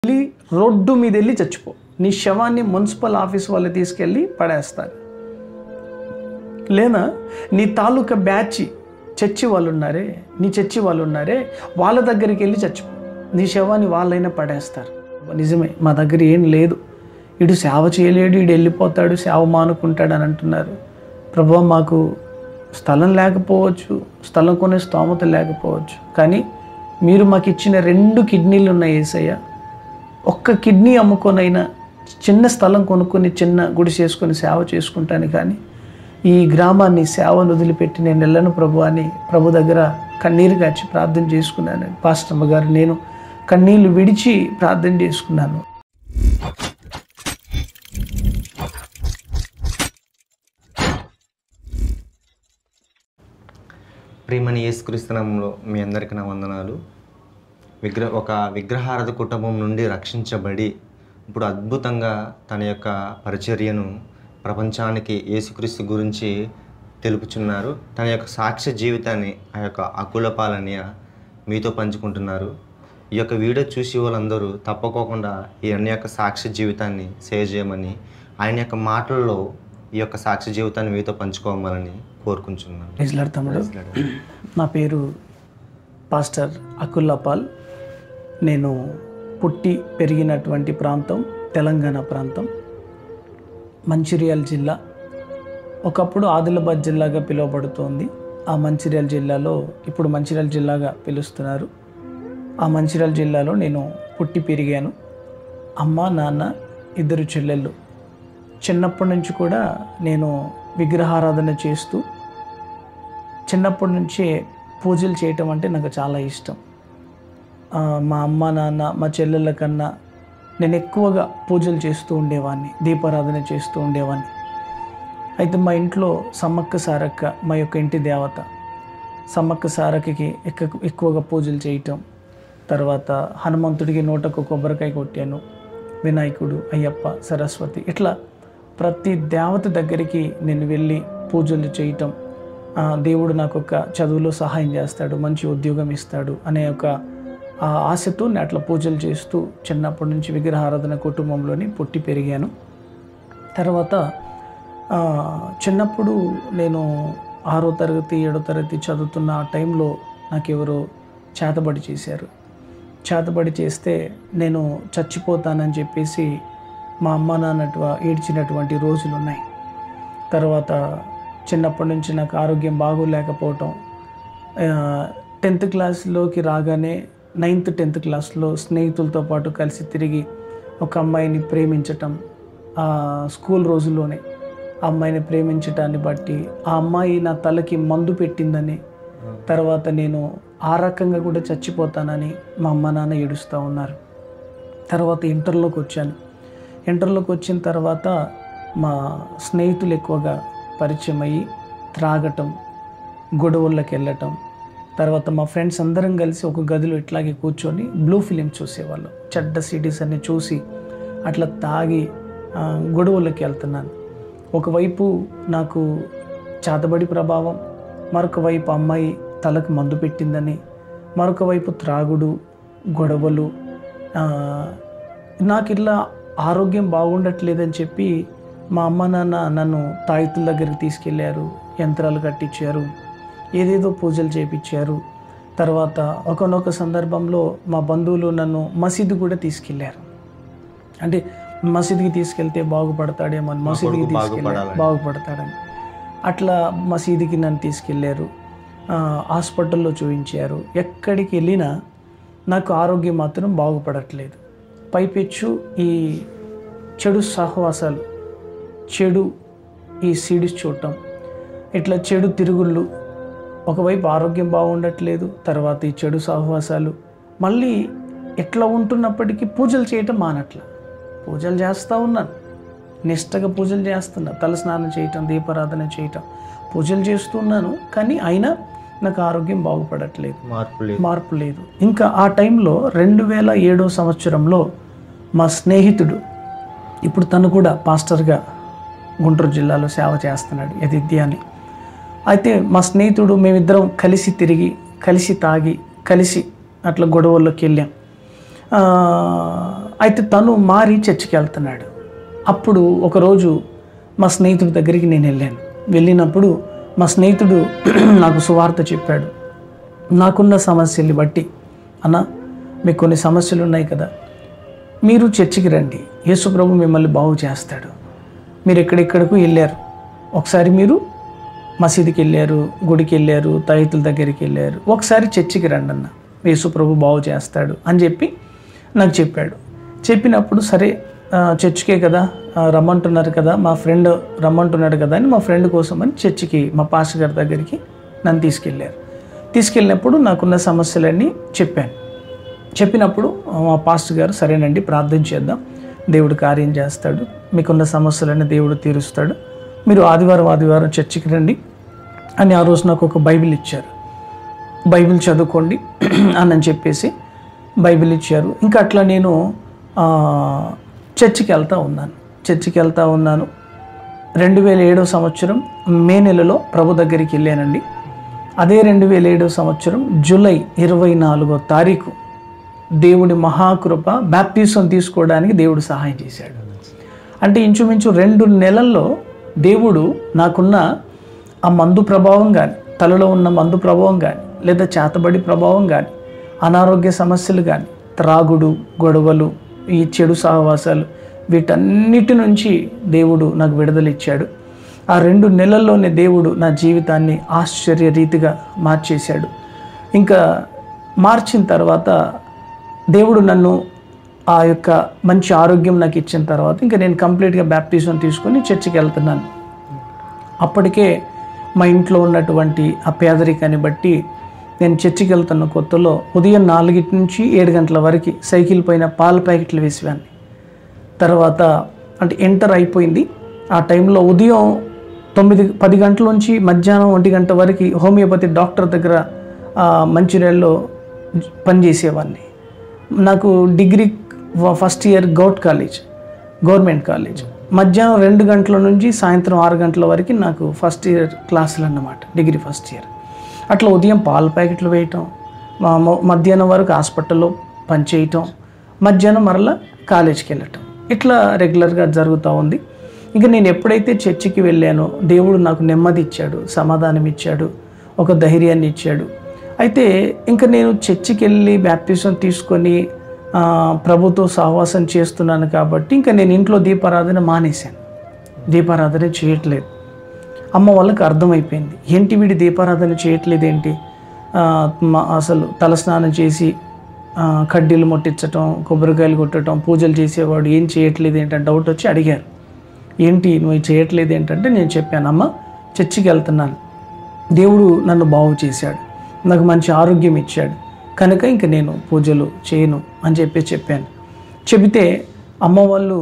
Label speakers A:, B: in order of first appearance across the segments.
A: వెళ్ళి రోడ్డు మీద వెళ్ళి చచ్చిపో నీ శవాన్ని మున్సిపల్ ఆఫీస్ వాళ్ళు తీసుకెళ్ళి పడేస్తారు లేదా నీ తాలూకా బ్యాచ్ చర్చి వాళ్ళు ఉన్నారే నీ చర్చి వాళ్ళు ఉన్నారే వాళ్ళ దగ్గరికి వెళ్ళి చచ్చిపో నీ శవాన్ని వాళ్ళైనా పడేస్తారు నిజమే మా దగ్గర ఏం లేదు ఇడు సేవ చేయలేడు ఇడు వెళ్ళిపోతాడు సేవ మానుకుంటాడు అని అంటున్నారు ప్రభు మాకు స్థలం లేకపోవచ్చు స్థలం కొనే స్తోమత లేకపోవచ్చు కానీ మీరు మాకు ఇచ్చిన రెండు కిడ్నీలు ఉన్నాయి ఏసయ్య ఒక్క కిడ్నీ అమ్ముకొనైనా చిన్న స్థలం కొనుక్కొని చిన్న గుడి చేసుకొని సేవ చేసుకుంటాను కానీ ఈ గ్రామాన్ని సేవను వదిలిపెట్టి నేను వెళ్ళను ప్రభు అని ప్రభు దగ్గర కన్నీరు కాచి ప్రార్థన చేసుకున్నాను పాస్టమ్మ గారు నేను కన్నీళ్లు విడిచి ప్రార్థన చేసుకున్నాను
B: ప్రియమని యేసుక్రీస్తునామంలో మీ అందరికీ నా వందనాలు విగ్రహ ఒక విగ్రహారథ కుటుంబం నుండి రక్షించబడి ఇప్పుడు అద్భుతంగా తన యొక్క పరిచర్యను ప్రపంచానికి యేసుక్రీస్తు గురించి తెలుపుచున్నారు తన యొక్క సాక్ష్య జీవితాన్ని ఆ యొక్క అకులపాలనీయ మీతో పంచుకుంటున్నారు ఈ యొక్క వీడియో చూసి వాళ్ళందరూ తప్పకోకుండా ఈ అన్ని యొక్క సాక్ష్య జీవితాన్ని షేర్ చేయమని ఆయన యొక్క మాటల్లో ఈ యొక్క సాక్ష్య జీవితాన్ని మీతో పంచుకోవాలని కోరుకుంటున్నాను
A: ప్రైజ్లాడ్ తమ్ముడు నా పేరు పాస్టర్ అకుల్లాపాల్ నేను పుట్టి పెరిగినటువంటి ప్రాంతం తెలంగాణ ప్రాంతం మంచిర్యాల జిల్లా ఒకప్పుడు ఆదిలాబాద్ జిల్లాగా పిలువబడుతోంది ఆ మంచిర్యాల జిల్లాలో ఇప్పుడు మంచిర్యాల జిల్లాగా పిలుస్తున్నారు ఆ మంచిర్యాల జిల్లాలో నేను పుట్టి పెరిగాను అమ్మ నాన్న ఇద్దరు చెల్లెళ్ళు చిన్నప్పటి నుంచి కూడా నేను విగ్రహారాధన చేస్తూ చిన్నప్పటి నుంచే పూజలు చేయటం అంటే నాకు చాలా ఇష్టం ఆ, మా అమ్మ నాన్న మా చెల్లెళ్ళ కన్నా నేను ఎక్కువగా పూజలు చేస్తూ ఉండేవాడిని దీపారాధన చేస్తూ ఉండేవాడిని అయితే మా ఇంట్లో సమ్మక్క సారక్క మా యొక్క ఇంటి దేవత సమ్మక్క సారక్కకి ఎక్క ఎక్కువగా పూజలు చేయటం తర్వాత హనుమంతుడికి నూటకు కొబ్బరికాయ కొట్టాను వినాయకుడు అయ్యప్ప సరస్వతి ఇట్లా ప్రతి దేవత దగ్గరికి నేను వెళ్ళి పూజలు చేయటం ఆ, దేవుడు నాకు ఒక చదువులో సహాయం చేస్తాడు మంచి ఉద్యోగం ఇస్తాడు అనే ఒక ఆ ఆశతో నేను అట్లా పూజలు చేస్తూ చిన్నప్పటి నుంచి విగ్రహారాధన కుటుంబంలోని పుట్టి పెరిగాను తర్వాత ఆ, చిన్నప్పుడు నేను ఆరో తరగతి ఏడో తరగతి చదువుతున్న ఆ టైంలో నాకెవరో చేతబడి చేశారు చేతబడి చేస్తే నేను చచ్చిపోతానని చెప్పేసి మా అమ్మ నాన్నటు ఏడ్చినటువంటి రోజులు ఉన్నాయి తర్వాత చిన్నప్పటి నుంచి నాకు ఆరోగ్యం బాగోలేకపోవటం టెన్త్ క్లాస్లోకి రాగానే నైన్త్ టెన్త్ క్లాస్లో స్నేహితులతో పాటు కలిసి తిరిగి ఒక అమ్మాయిని ప్రేమించటం ఆ స్కూల్ రోజుల్లోనే ఆ అమ్మాయిని ప్రేమించటాన్ని బట్టి ఆ అమ్మాయి నా తలకి మందు పెట్టిందని తర్వాత నేను ఆ రకంగా కూడా చచ్చిపోతానని మా అమ్మ నాన్న ఏడుస్తూ ఉన్నారు తర్వాత ఇంటర్లోకి వచ్చాను ఇంటర్లోకి వచ్చిన తర్వాత మా స్నేహితులు ఎక్కువగా పరిచయం అయ్యి త్రాగటం గొడవల్లోకి వెళ్ళటం తర్వాత మా ఫ్రెండ్స్ అందరం కలిసి ఒక గదిలో ఇట్లాగే కూర్చొని బ్లూ ఫిలిం చూసేవాళ్ళం చెడ్డ సిటీస్ అన్ని చూసి అట్లా తాగి ఆ, గొడవల్లోకి వెళ్తున్నాను ఒకవైపు నాకు చేతబడి ప్రభావం మరొక వైపు అమ్మాయి తలకు మందు పెట్టిందని మరొక వైపు త్రాగుడు గొడవలు ఆ, నాకు ఇట్లా ఆరోగ్యం బాగుండట్లేదని చెప్పి మా అమ్మ నాన్న నన్ను తాయితుల దగ్గరికి తీసుకెళ్ళారు యంత్రాలు కట్టించారు ఏదేదో పూజలు చేపించారు తర్వాత ఒకనొక సందర్భంలో మా బంధువులు నన్ను మసీదు కూడా తీసుకెళ్ళారు అంటే మసీదుకి తీసుకెళ్తే బాగుపడతాడేమో అని మసీదుకి తీసుకెళ్ళారు బాగుపడతాడని అట్లా మసీదుకి నన్ను తీసుకెళ్ళారు ఆ, హాస్పిటల్లో చూపించారు ఎక్కడికి వెళ్ళినా నాకు ఆరోగ్యం మాత్రం బాగుపడట్లేదు పైపెచ్చు ఈ చెడు సహవాసాలు చెడు ఈ సీడీస్ చూడటం ఇట్లా చెడు తిరుగుళ్ళు ఒకవైపు ఆరోగ్యం బాగుండట్లేదు తర్వాత ఈ చెడు సహవాసాలు మళ్ళీ ఎట్లా ఉంటున్నప్పటికీ పూజలు చేయటం మానట్ల పూజలు చేస్తూ ఉన్నాను నిష్టగా పూజలు చేస్తున్నా తల స్నానం చేయటం దీపారాధన చేయటం పూజలు చేస్తున్నాను కానీ అయినా నాకు ఆరోగ్యం బాగుపడట్లేదు
B: మార్పు లేదు
A: మార్పు లేదు ఇంకా ఆ టైంలో రెండు వేల ఏడో సంవత్సరంలో మా స్నేహితుడు ఇప్పుడు తను కూడా పాస్టర్గా గుంటూరు జిల్లాలో సేవ చేస్తున్నాడు యదిద్య అని అయితే మా స్నేహితుడు మేమిద్దరం కలిసి తిరిగి కలిసి తాగి కలిసి అట్లా గొడవల్లోకి వెళ్ళాం ఆ, అయితే తను మారి చర్చికి వెళ్తున్నాడు అప్పుడు ఒకరోజు మా స్నేహితుడి దగ్గరికి నేను వెళ్ళాను వెళ్ళినప్పుడు మా స్నేహితుడు నాకు సువార్త చెప్పాడు నాకున్న సమస్యల్ని బట్టి అన్న మీకు కొన్ని సమస్యలు ఉన్నాయి కదా మీరు చర్చికి రండి యేసు ప్రభు మిమ్మల్ని బాగు చేస్తాడు మీరు ఎక్కడెక్కడికి వెళ్ళారు ఒకసారి మీరు మసీదుకి వెళ్ళారు గుడికి వెళ్ళారు తైతుల దగ్గరికి వెళ్ళారు ఒకసారి చర్చికి రండి అన్న యేసు ప్రభు బాగు చేస్తాడు అని చెప్పి నాకు చెప్పాడు చెప్పినప్పుడు సరే ఆ, చర్చికే కదా ఆ, రమ్మంటున్నారు కదా మా ఫ్రెండ్ రమ్మంటున్నాడు కదా అని మా ఫ్రెండ్ కోసం అని చర్చికి మా పాస్ గారి దగ్గరికి నన్ను తీసుకెళ్ళారు తీసుకెళ్ళినప్పుడు నాకున్న సమస్యలన్నీ చెప్పాను చెప్పినప్పుడు మా పాస్టర్ గారు సరేనండి ప్రార్థన చేద్దాం దేవుడు కార్యం చేస్తాడు మీకున్న సమస్యలన్నీ దేవుడు తీరుస్తాడు మీరు ఆదివారం ఆదివారం చర్చికి రండి అని ఆ రోజు నాకు ఒక బైబిల్ ఇచ్చారు బైబిల్ చదువుకోండి అని చెప్పేసి బైబిల్ ఇచ్చారు ఇంకా అట్లా నేను ఆ, చర్చికి వెళ్తా ఉన్నాను చర్చికి వెళ్తా ఉన్నాను రెండు వేల ఏడో సంవత్సరం మే నెలలో ప్రభు దగ్గరికి వెళ్ళానండి అదే రెండు వేల ఏడో సంవత్సరం జూలై ఇరవై నాలుగో తారీఖు దేవుడి మహాకృప బ్యాప్టిజం తీసుకోవడానికి దేవుడు సహాయం చేశాడు అంటే ఇంచుమించు రెండు నెలల్లో దేవుడు నాకున్న ఆ మందు ప్రభావం కానీ తలలో ఉన్న మందు ప్రభావం కానీ లేదా చేతబడి ప్రభావం కానీ అనారోగ్య సమస్యలు కానీ త్రాగుడు గొడవలు ఈ చెడు సహవాసాలు వీటన్నిటి నుంచి దేవుడు నాకు విడుదల ఇచ్చాడు ఆ రెండు నెలల్లోనే దేవుడు నా జీవితాన్ని ఆశ్చర్య రీతిగా మార్చేశాడు ఇంకా మార్చిన తర్వాత దేవుడు నన్ను ఆ యొక్క మంచి ఆరోగ్యం నాకు ఇచ్చిన తర్వాత ఇంకా నేను కంప్లీట్గా బ్యాప్టిజం తీసుకొని చర్చికి వెళ్తున్నాను అప్పటికే మా ఇంట్లో ఉన్నటువంటి ఆ పేదరికాన్ని బట్టి నేను చర్చికి వెళ్తున్న కొత్తలో ఉదయం నాలుగింటి నుంచి ఏడు గంటల వరకు సైకిల్ పైన పాల ప్యాకెట్లు వేసేవాడిని తర్వాత అంటే ఎంటర్ అయిపోయింది ఆ టైంలో ఉదయం తొమ్మిది పది గంటల నుంచి మధ్యాహ్నం ఒంటి గంట వరకు హోమియోపతి డాక్టర్ దగ్గర ఆ, మంచిర్యాలలో పనిచేసేవాడిని నాకు డిగ్రీ వ- first year govt college government college మధ్యాహ్నం రెండు గంటల నుంచి సాయంత్రం ఆరు గంటల వరకు నాకు ఫస్ట్ ఇయర్ క్లాసులు అన్నమాట డిగ్రీ ఫస్ట్ ఇయర్ అట్లా ఉదయం పాల ప్యాకెట్లు వేయటం మా- మ- మధ్యాహ్నం వరకు హాస్పిటల్లో పనిచేయటం మధ్యాహ్నం మరలా కాలేజీకి వెళ్ళటం ఇట్లా రెగ్యులర్గా జరుగుతూ ఉంది ఇంకా నేను ఎప్పుడైతే చర్చికి వెళ్ళానో దేవుడు నాకు నెమ్మది ఇచ్చాడు సమాధానం ఇచ్చాడు ఒక ధైర్యాన్ని ఇచ్చాడు అయితే ఇంకా నేను చర్చికి వెళ్ళి బ్యాప్టిజం తీసుకొని ఆ, ప్రభుతో సహవాసం చేస్తున్నాను కాబట్టి ఇంకా నేను ఇంట్లో దీపారాధన మానేశాను దీపారాధన చేయట్లేదు అమ్మ వాళ్ళకి అర్థమైపోయింది ఏంటి వీడి దీపారాధన చేయట్లేదు ఏంటి ఆ, మా- అసలు తలస్నానం చేసి ఆ, కడ్డీలు ముట్టించటం కొబ్బరికాయలు కొట్టడం పూజలు చేసేవాడు ఏం చేయట్లేదు ఏంటంటే డౌట్ వచ్చి అడిగారు ఏంటి నువ్వు ఇది చేయట్లేదు ఏంటంటే నేను చెప్పాను అమ్మ చర్చికి వెళ్తున్నాను దేవుడు నన్ను బాగు చేశాడు నాకు మంచి ఆరోగ్యం ఇచ్చాడు కనుక ఇంక నేను పూజలు చేయను అని చెప్పి చెప్పాను చెబితే అమ్మ వాళ్ళు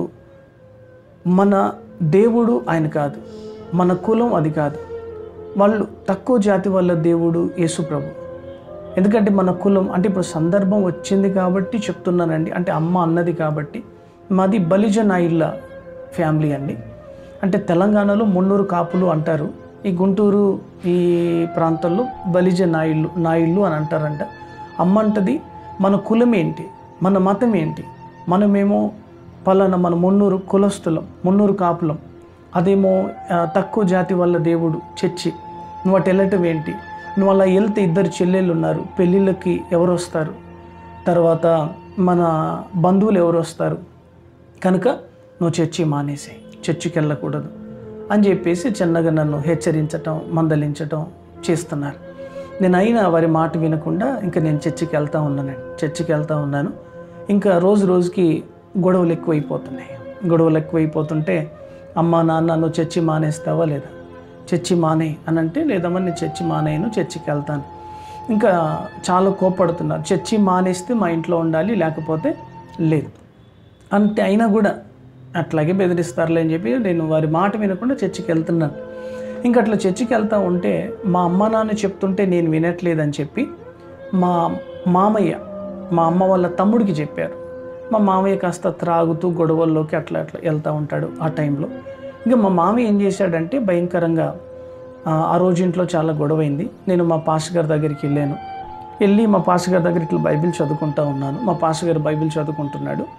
A: మన దేవుడు ఆయన కాదు మన కులం అది కాదు వాళ్ళు తక్కువ జాతి వాళ్ళ దేవుడు యేసు ప్రభు ఎందుకంటే మన కులం అంటే ఇప్పుడు సందర్భం వచ్చింది కాబట్టి చెప్తున్నానండి అంటే అమ్మ అన్నది కాబట్టి మాది బలిజ నాయిళ్ళ ఫ్యామిలీ అండి అంటే తెలంగాణలో మున్నూరు కాపులు అంటారు ఈ గుంటూరు ఈ ప్రాంతంలో బలిజ నాయిళ్ళు నాయిళ్ళు అని అంటారంట అమ్మ అంటది మన కులం ఏంటి మన మతం ఏంటి మనమేమో పలానా మన మున్నూరు కులస్తులం మున్నూరు కాపులం అదేమో ఆ, తక్కువ జాతి వాళ్ళ దేవుడు చర్చి నువ్వు అటు వెళ్ళటం ఏంటి నువ్వు అలా వెళ్తే ఇద్దరు చెల్లెళ్ళు ఉన్నారు పెళ్ళిళ్ళకి ఎవరు వస్తారు తర్వాత మన బంధువులు ఎవరు వస్తారు కనుక నువ్వు చర్చి మానేసే చర్చికి వెళ్ళకూడదు అని చెప్పేసి చిన్నగా నన్ను హెచ్చరించటం మందలించటం చేస్తున్నారు నేను అయినా వారి మాట వినకుండా ఇంకా నేను చర్చికి వెళ్తా ఉన్నానండి చర్చికి వెళ్తా ఉన్నాను ఇంకా రోజు రోజుకి గొడవలు ఎక్కువైపోతున్నాయి గొడవలు ఎక్కువైపోతుంటే అమ్మ నాన్న నువ్వు చర్చి మానేస్తావా లేదా చర్చి మానే అని అంటే లేదమ్మా నేను చర్చి మానేయను చర్చికి వెళ్తాను ఇంకా చాలా కోపడుతున్నారు చర్చి మానేస్తే మా ఇంట్లో ఉండాలి లేకపోతే లేదు అంతే అయినా కూడా అట్లాగే బెదిరిస్తారులే అని చెప్పి నేను వారి మాట వినకుండా చర్చికి వెళ్తున్నాను ఇంకా అట్లా చర్చికి వెళ్తా ఉంటే మా అమ్మ నాన్న చెప్తుంటే నేను వినట్లేదని చెప్పి మా మామయ్య మా అమ్మ వాళ్ళ తమ్ముడికి చెప్పారు మా మామయ్య కాస్త త్రాగుతూ గొడవల్లోకి అట్లా అట్లా వెళ్తూ ఉంటాడు ఆ టైంలో ఇంకా మా మామయ్య ఏం చేశాడంటే భయంకరంగా ఆ, ఆ రోజు ఇంట్లో చాలా గొడవైంది నేను మా పాస్టర్ గారి దగ్గరికి వెళ్ళాను వెళ్ళి మా పాస్టర్ గారి దగ్గర ఇట్లా బైబిల్ చదువుకుంటా ఉన్నాను మా పాస్టర్ గారు బైబిల్ చదువుకుంటున్నాడు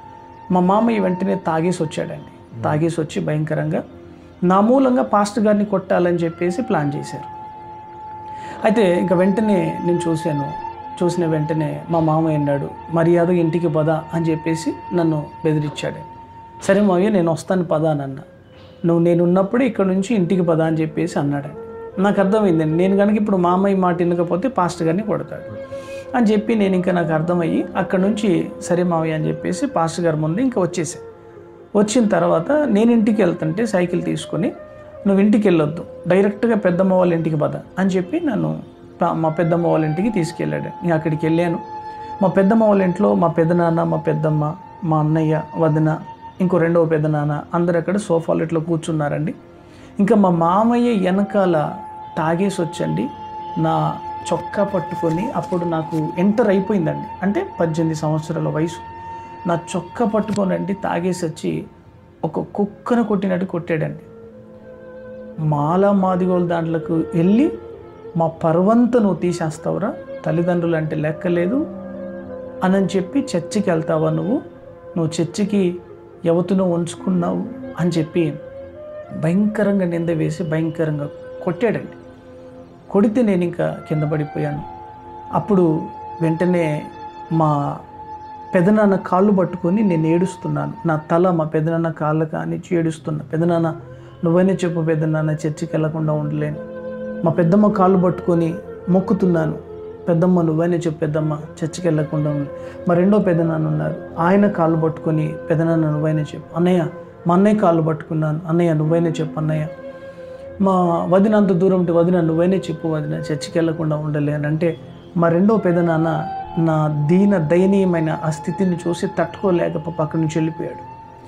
A: మా మామయ్య వెంటనే తాగేసి వచ్చాడండి తాగేసి వచ్చి భయంకరంగా నా మూలంగా పాస్టర్ గారిని కొట్టాలని చెప్పేసి ప్లాన్ చేశారు అయితే ఇంకా వెంటనే నేను చూశాను చూసిన వెంటనే మా మామయ్య అన్నాడు మర్యాద ఇంటికి పద అని చెప్పేసి నన్ను బెదిరించాడు సరే మావయ్య నేను వస్తాను పద అని అన్న నువ్వు నేను ఉన్నప్పుడే ఇక్కడ నుంచి ఇంటికి పద అని చెప్పేసి అన్నాడు నాకు అర్థమైందండి నేను కనుక ఇప్పుడు మామయ్య మాట వినకపోతే పాస్టర్ గారిని కొడతాడు అని చెప్పి నేను ఇంకా నాకు అర్థమయ్యి అక్కడ నుంచి సరే మావయ్య అని చెప్పేసి పాస్టర్ గారి ముందు ఇంకా వచ్చేసాను వచ్చిన తర్వాత నేను ఇంటికి వెళ్తుంటే సైకిల్ తీసుకొని నువ్వు ఇంటికి వెళ్ళొద్దు డైరెక్ట్గా పెద్దమ్మ వాళ్ళ ఇంటికి పద అని చెప్పి నన్ను ప- మా పెద్దమ్మ వాళ్ళ ఇంటికి తీసుకెళ్ళాడు నేను అక్కడికి వెళ్ళాను మా పెద్దమ్మ వాళ్ళ ఇంట్లో మా పెదనాన్న మా పెద్దమ్మ మా అన్నయ్య వదిన ఇంకో రెండవ పెదనాన్న అందరు అక్కడ సోఫాలో ఇట్లా కూర్చున్నారండి ఇంకా మా మామయ్య వెనకాల తాగేసి వచ్చండి నా చొక్కా పట్టుకొని అప్పుడు నాకు ఎంటర్ అయిపోయిందండి అంటే పద్దెనిమిది సంవత్సరాల వయసు నా చొక్కా పట్టుకోనండి తాగేసి వచ్చి ఒక కుక్కను కొట్టినట్టు కొట్టాడండి మాల మాదిగోలు దాంట్లోకి వెళ్ళి మా పర్వంత నువ్వు తీసేస్తావురా తల్లిదండ్రులు అంటే లెక్కలేదు అని చెప్పి చర్చికి వెళ్తావా నువ్వు నువ్వు చర్చికి ఎవతును ఉంచుకున్నావు అని చెప్పి భయంకరంగా నింద వేసి భయంకరంగా కొట్టాడండి కొడితే నేను ఇంకా కింద పడిపోయాను అప్పుడు వెంటనే మా పెదనాన్న కాళ్ళు పట్టుకొని నేను ఏడుస్తున్నాను నా తల మా పెదనాన్న కాళ్ళ కానిచ్చి ఏడుస్తున్నా పెదనాన్న నువ్వైనా చెప్పు పెదనాన్న చర్చికి వెళ్లకుండా ఉండలేను మా పెద్దమ్మ కాళ్ళు పట్టుకొని మొక్కుతున్నాను పెద్దమ్మ నువ్వైనా చెప్పు పెద్దమ్మ చర్చికి వెళ్ళకుండా ఉండి మా రెండో పెదనాన్న ఉన్నారు ఆయన కాళ్ళు పట్టుకొని పెదనాన్న నువ్వైనా చెప్పు అన్నయ్య మా అన్నయ్య కాళ్ళు పట్టుకున్నాను అన్నయ్య నువ్వైనా చెప్పు అన్నయ్య మా వదిన అంత దూరం ఉంటే వదిన నువ్వైనా చెప్పు వదిన చర్చికి వెళ్ళకుండా ఉండలే అని అంటే మా రెండో పెదనాన్న నా దీన దయనీయమైన ఆ స్థితిని చూసి తట్టుకోలేక పక్క నుంచి వెళ్ళిపోయాడు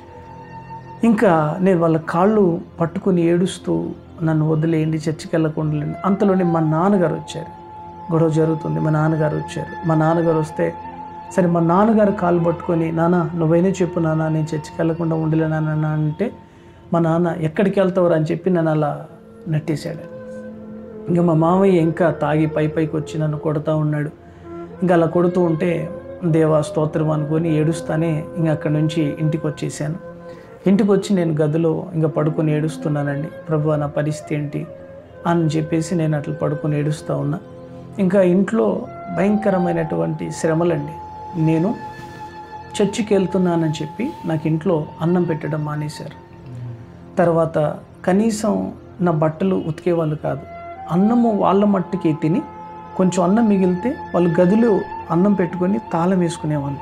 A: ఇంకా నేను వాళ్ళ కాళ్ళు పట్టుకుని ఏడుస్తూ నన్ను వదిలేయండి చర్చికి వెళ్ళకుండా ఉండండి. అంతలోనే మా నాన్నగారు వచ్చారు గొడవ జరుగుతుంది మా నాన్నగారు వచ్చారు మా నాన్నగారు వస్తే సరే మా నాన్నగారు కాళ్ళు పట్టుకొని నాన్న నువ్వైనా చెప్పు నాన్న నేను చర్చికి వెళ్ళకుండా ఉండలే నాన్న అంటే మా నాన్న ఎక్కడికి వెళ్తావురా అని చెప్పి నన్ను అలా నెట్టేశాడు ఇంకా మా మామయ్య ఇంకా తాగి పై పైకి వచ్చి నన్ను కొడుతూ ఉన్నాడు ఇంకా అలా కొడుతూ ఉంటే దేవా స్తోత్రం అనుకొని ఏడుస్తానే ఇంకా అక్కడి నుంచి ఇంటికి వచ్చేసాను ఇంటికి వచ్చి నేను గదిలో ఇంకా పడుకొని ఏడుస్తున్నానండి ప్రభు నా పరిస్థితి ఏంటి అని చెప్పేసి నేను అట్లా పడుకొని ఏడుస్తూ ఉన్నా ఇంకా ఇంట్లో భయంకరమైనటువంటి శ్రమలండి నేను చర్చికి వెళ్తున్నానని చెప్పి నాకు ఇంట్లో అన్నం పెట్టడం మానేశారు తర్వాత కనీసం నా బట్టలు ఉతికేవాళ్ళు కాదు అన్నము వాళ్ళ మట్టుకి తిని కొంచెం అన్నం మిగిలితే వాళ్ళు గదిలో అన్నం పెట్టుకొని తాళం వేసుకునేవాళ్ళు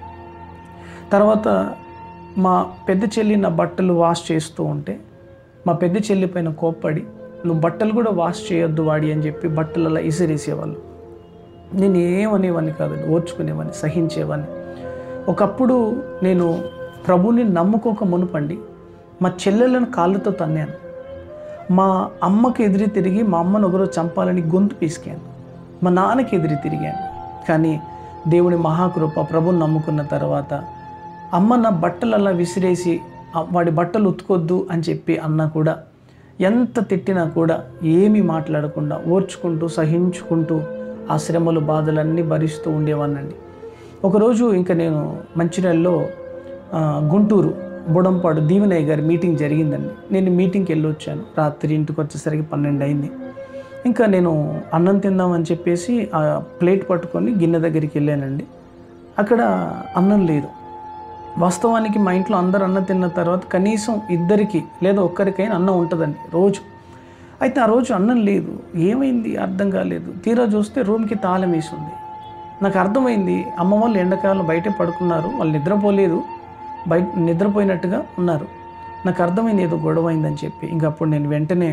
A: తర్వాత మా పెద్ద చెల్లి నా బట్టలు వాష్ చేస్తూ ఉంటే మా పెద్ద చెల్లి పైన కోప్పడి నువ్వు బట్టలు కూడా వాష్ చేయొద్దు వాడి అని చెప్పి బట్టలు అలా ఇసిరేసేవాళ్ళు నేను ఏమనేవాడిని కాదండి ఓర్చుకునేవాడిని సహించేవాడిని ఒకప్పుడు నేను ప్రభుని నమ్ముకోక మునుపండి మా చెల్లెలను కాళ్ళతో తన్నాను మా అమ్మకి ఎదురు తిరిగి మా అమ్మను ఒకరోజు చంపాలని గొంతు పీసుకాను మా నాన్నకి ఎదురు తిరిగాను కానీ దేవుని మహాకృప ప్రభుని నమ్ముకున్న తర్వాత అమ్మ నా బట్టలు అలా విసిరేసి "ఆ, వాడి బట్టలు ఉతుకొద్దు అని చెప్పి అన్నా కూడా ఎంత తిట్టినా కూడా ఏమీ మాట్లాడకుండా ఓర్చుకుంటూ సహించుకుంటూ ఆ శ్రమలు బాధలన్నీ భరిస్తూ ఉండేవాడినండి ఒకరోజు ఇంకా నేను మంచిర్యాలలో ఆ, గుంటూరు బుడంపాడు దీవెనయ్య గారి మీటింగ్ జరిగిందండి నేను మీటింగ్కి వెళ్ళి వచ్చాను రాత్రి ఇంటికి వచ్చేసరికి పన్నెండు అయింది ఇంకా నేను అన్నం తిందామని చెప్పేసి ఆ ప్లేట్ పట్టుకొని గిన్నె దగ్గరికి వెళ్ళానండి అక్కడ అన్నం లేదు వాస్తవానికి మా ఇంట్లో అందరు అన్నం తిన్న తర్వాత కనీసం ఇద్దరికి లేదా ఒక్కరికైనా అన్నం ఉంటుందండి రోజు అయితే ఆ రోజు అన్నం లేదు ఏమైంది అర్థం కాలేదు తీరా చూస్తే రూమ్కి తాళం వేసి ఉంది నాకు అర్థమైంది అమ్మ వాళ్ళు ఎండాకాలం బయటే పడుకున్నారు వాళ్ళు నిద్రపోలేదు బయట నిద్రపోయినట్టుగా ఉన్నారు నాకు అర్థమైంది ఏదో గొడవ అయిందని చెప్పి ఇంకా అప్పుడు నేను వెంటనే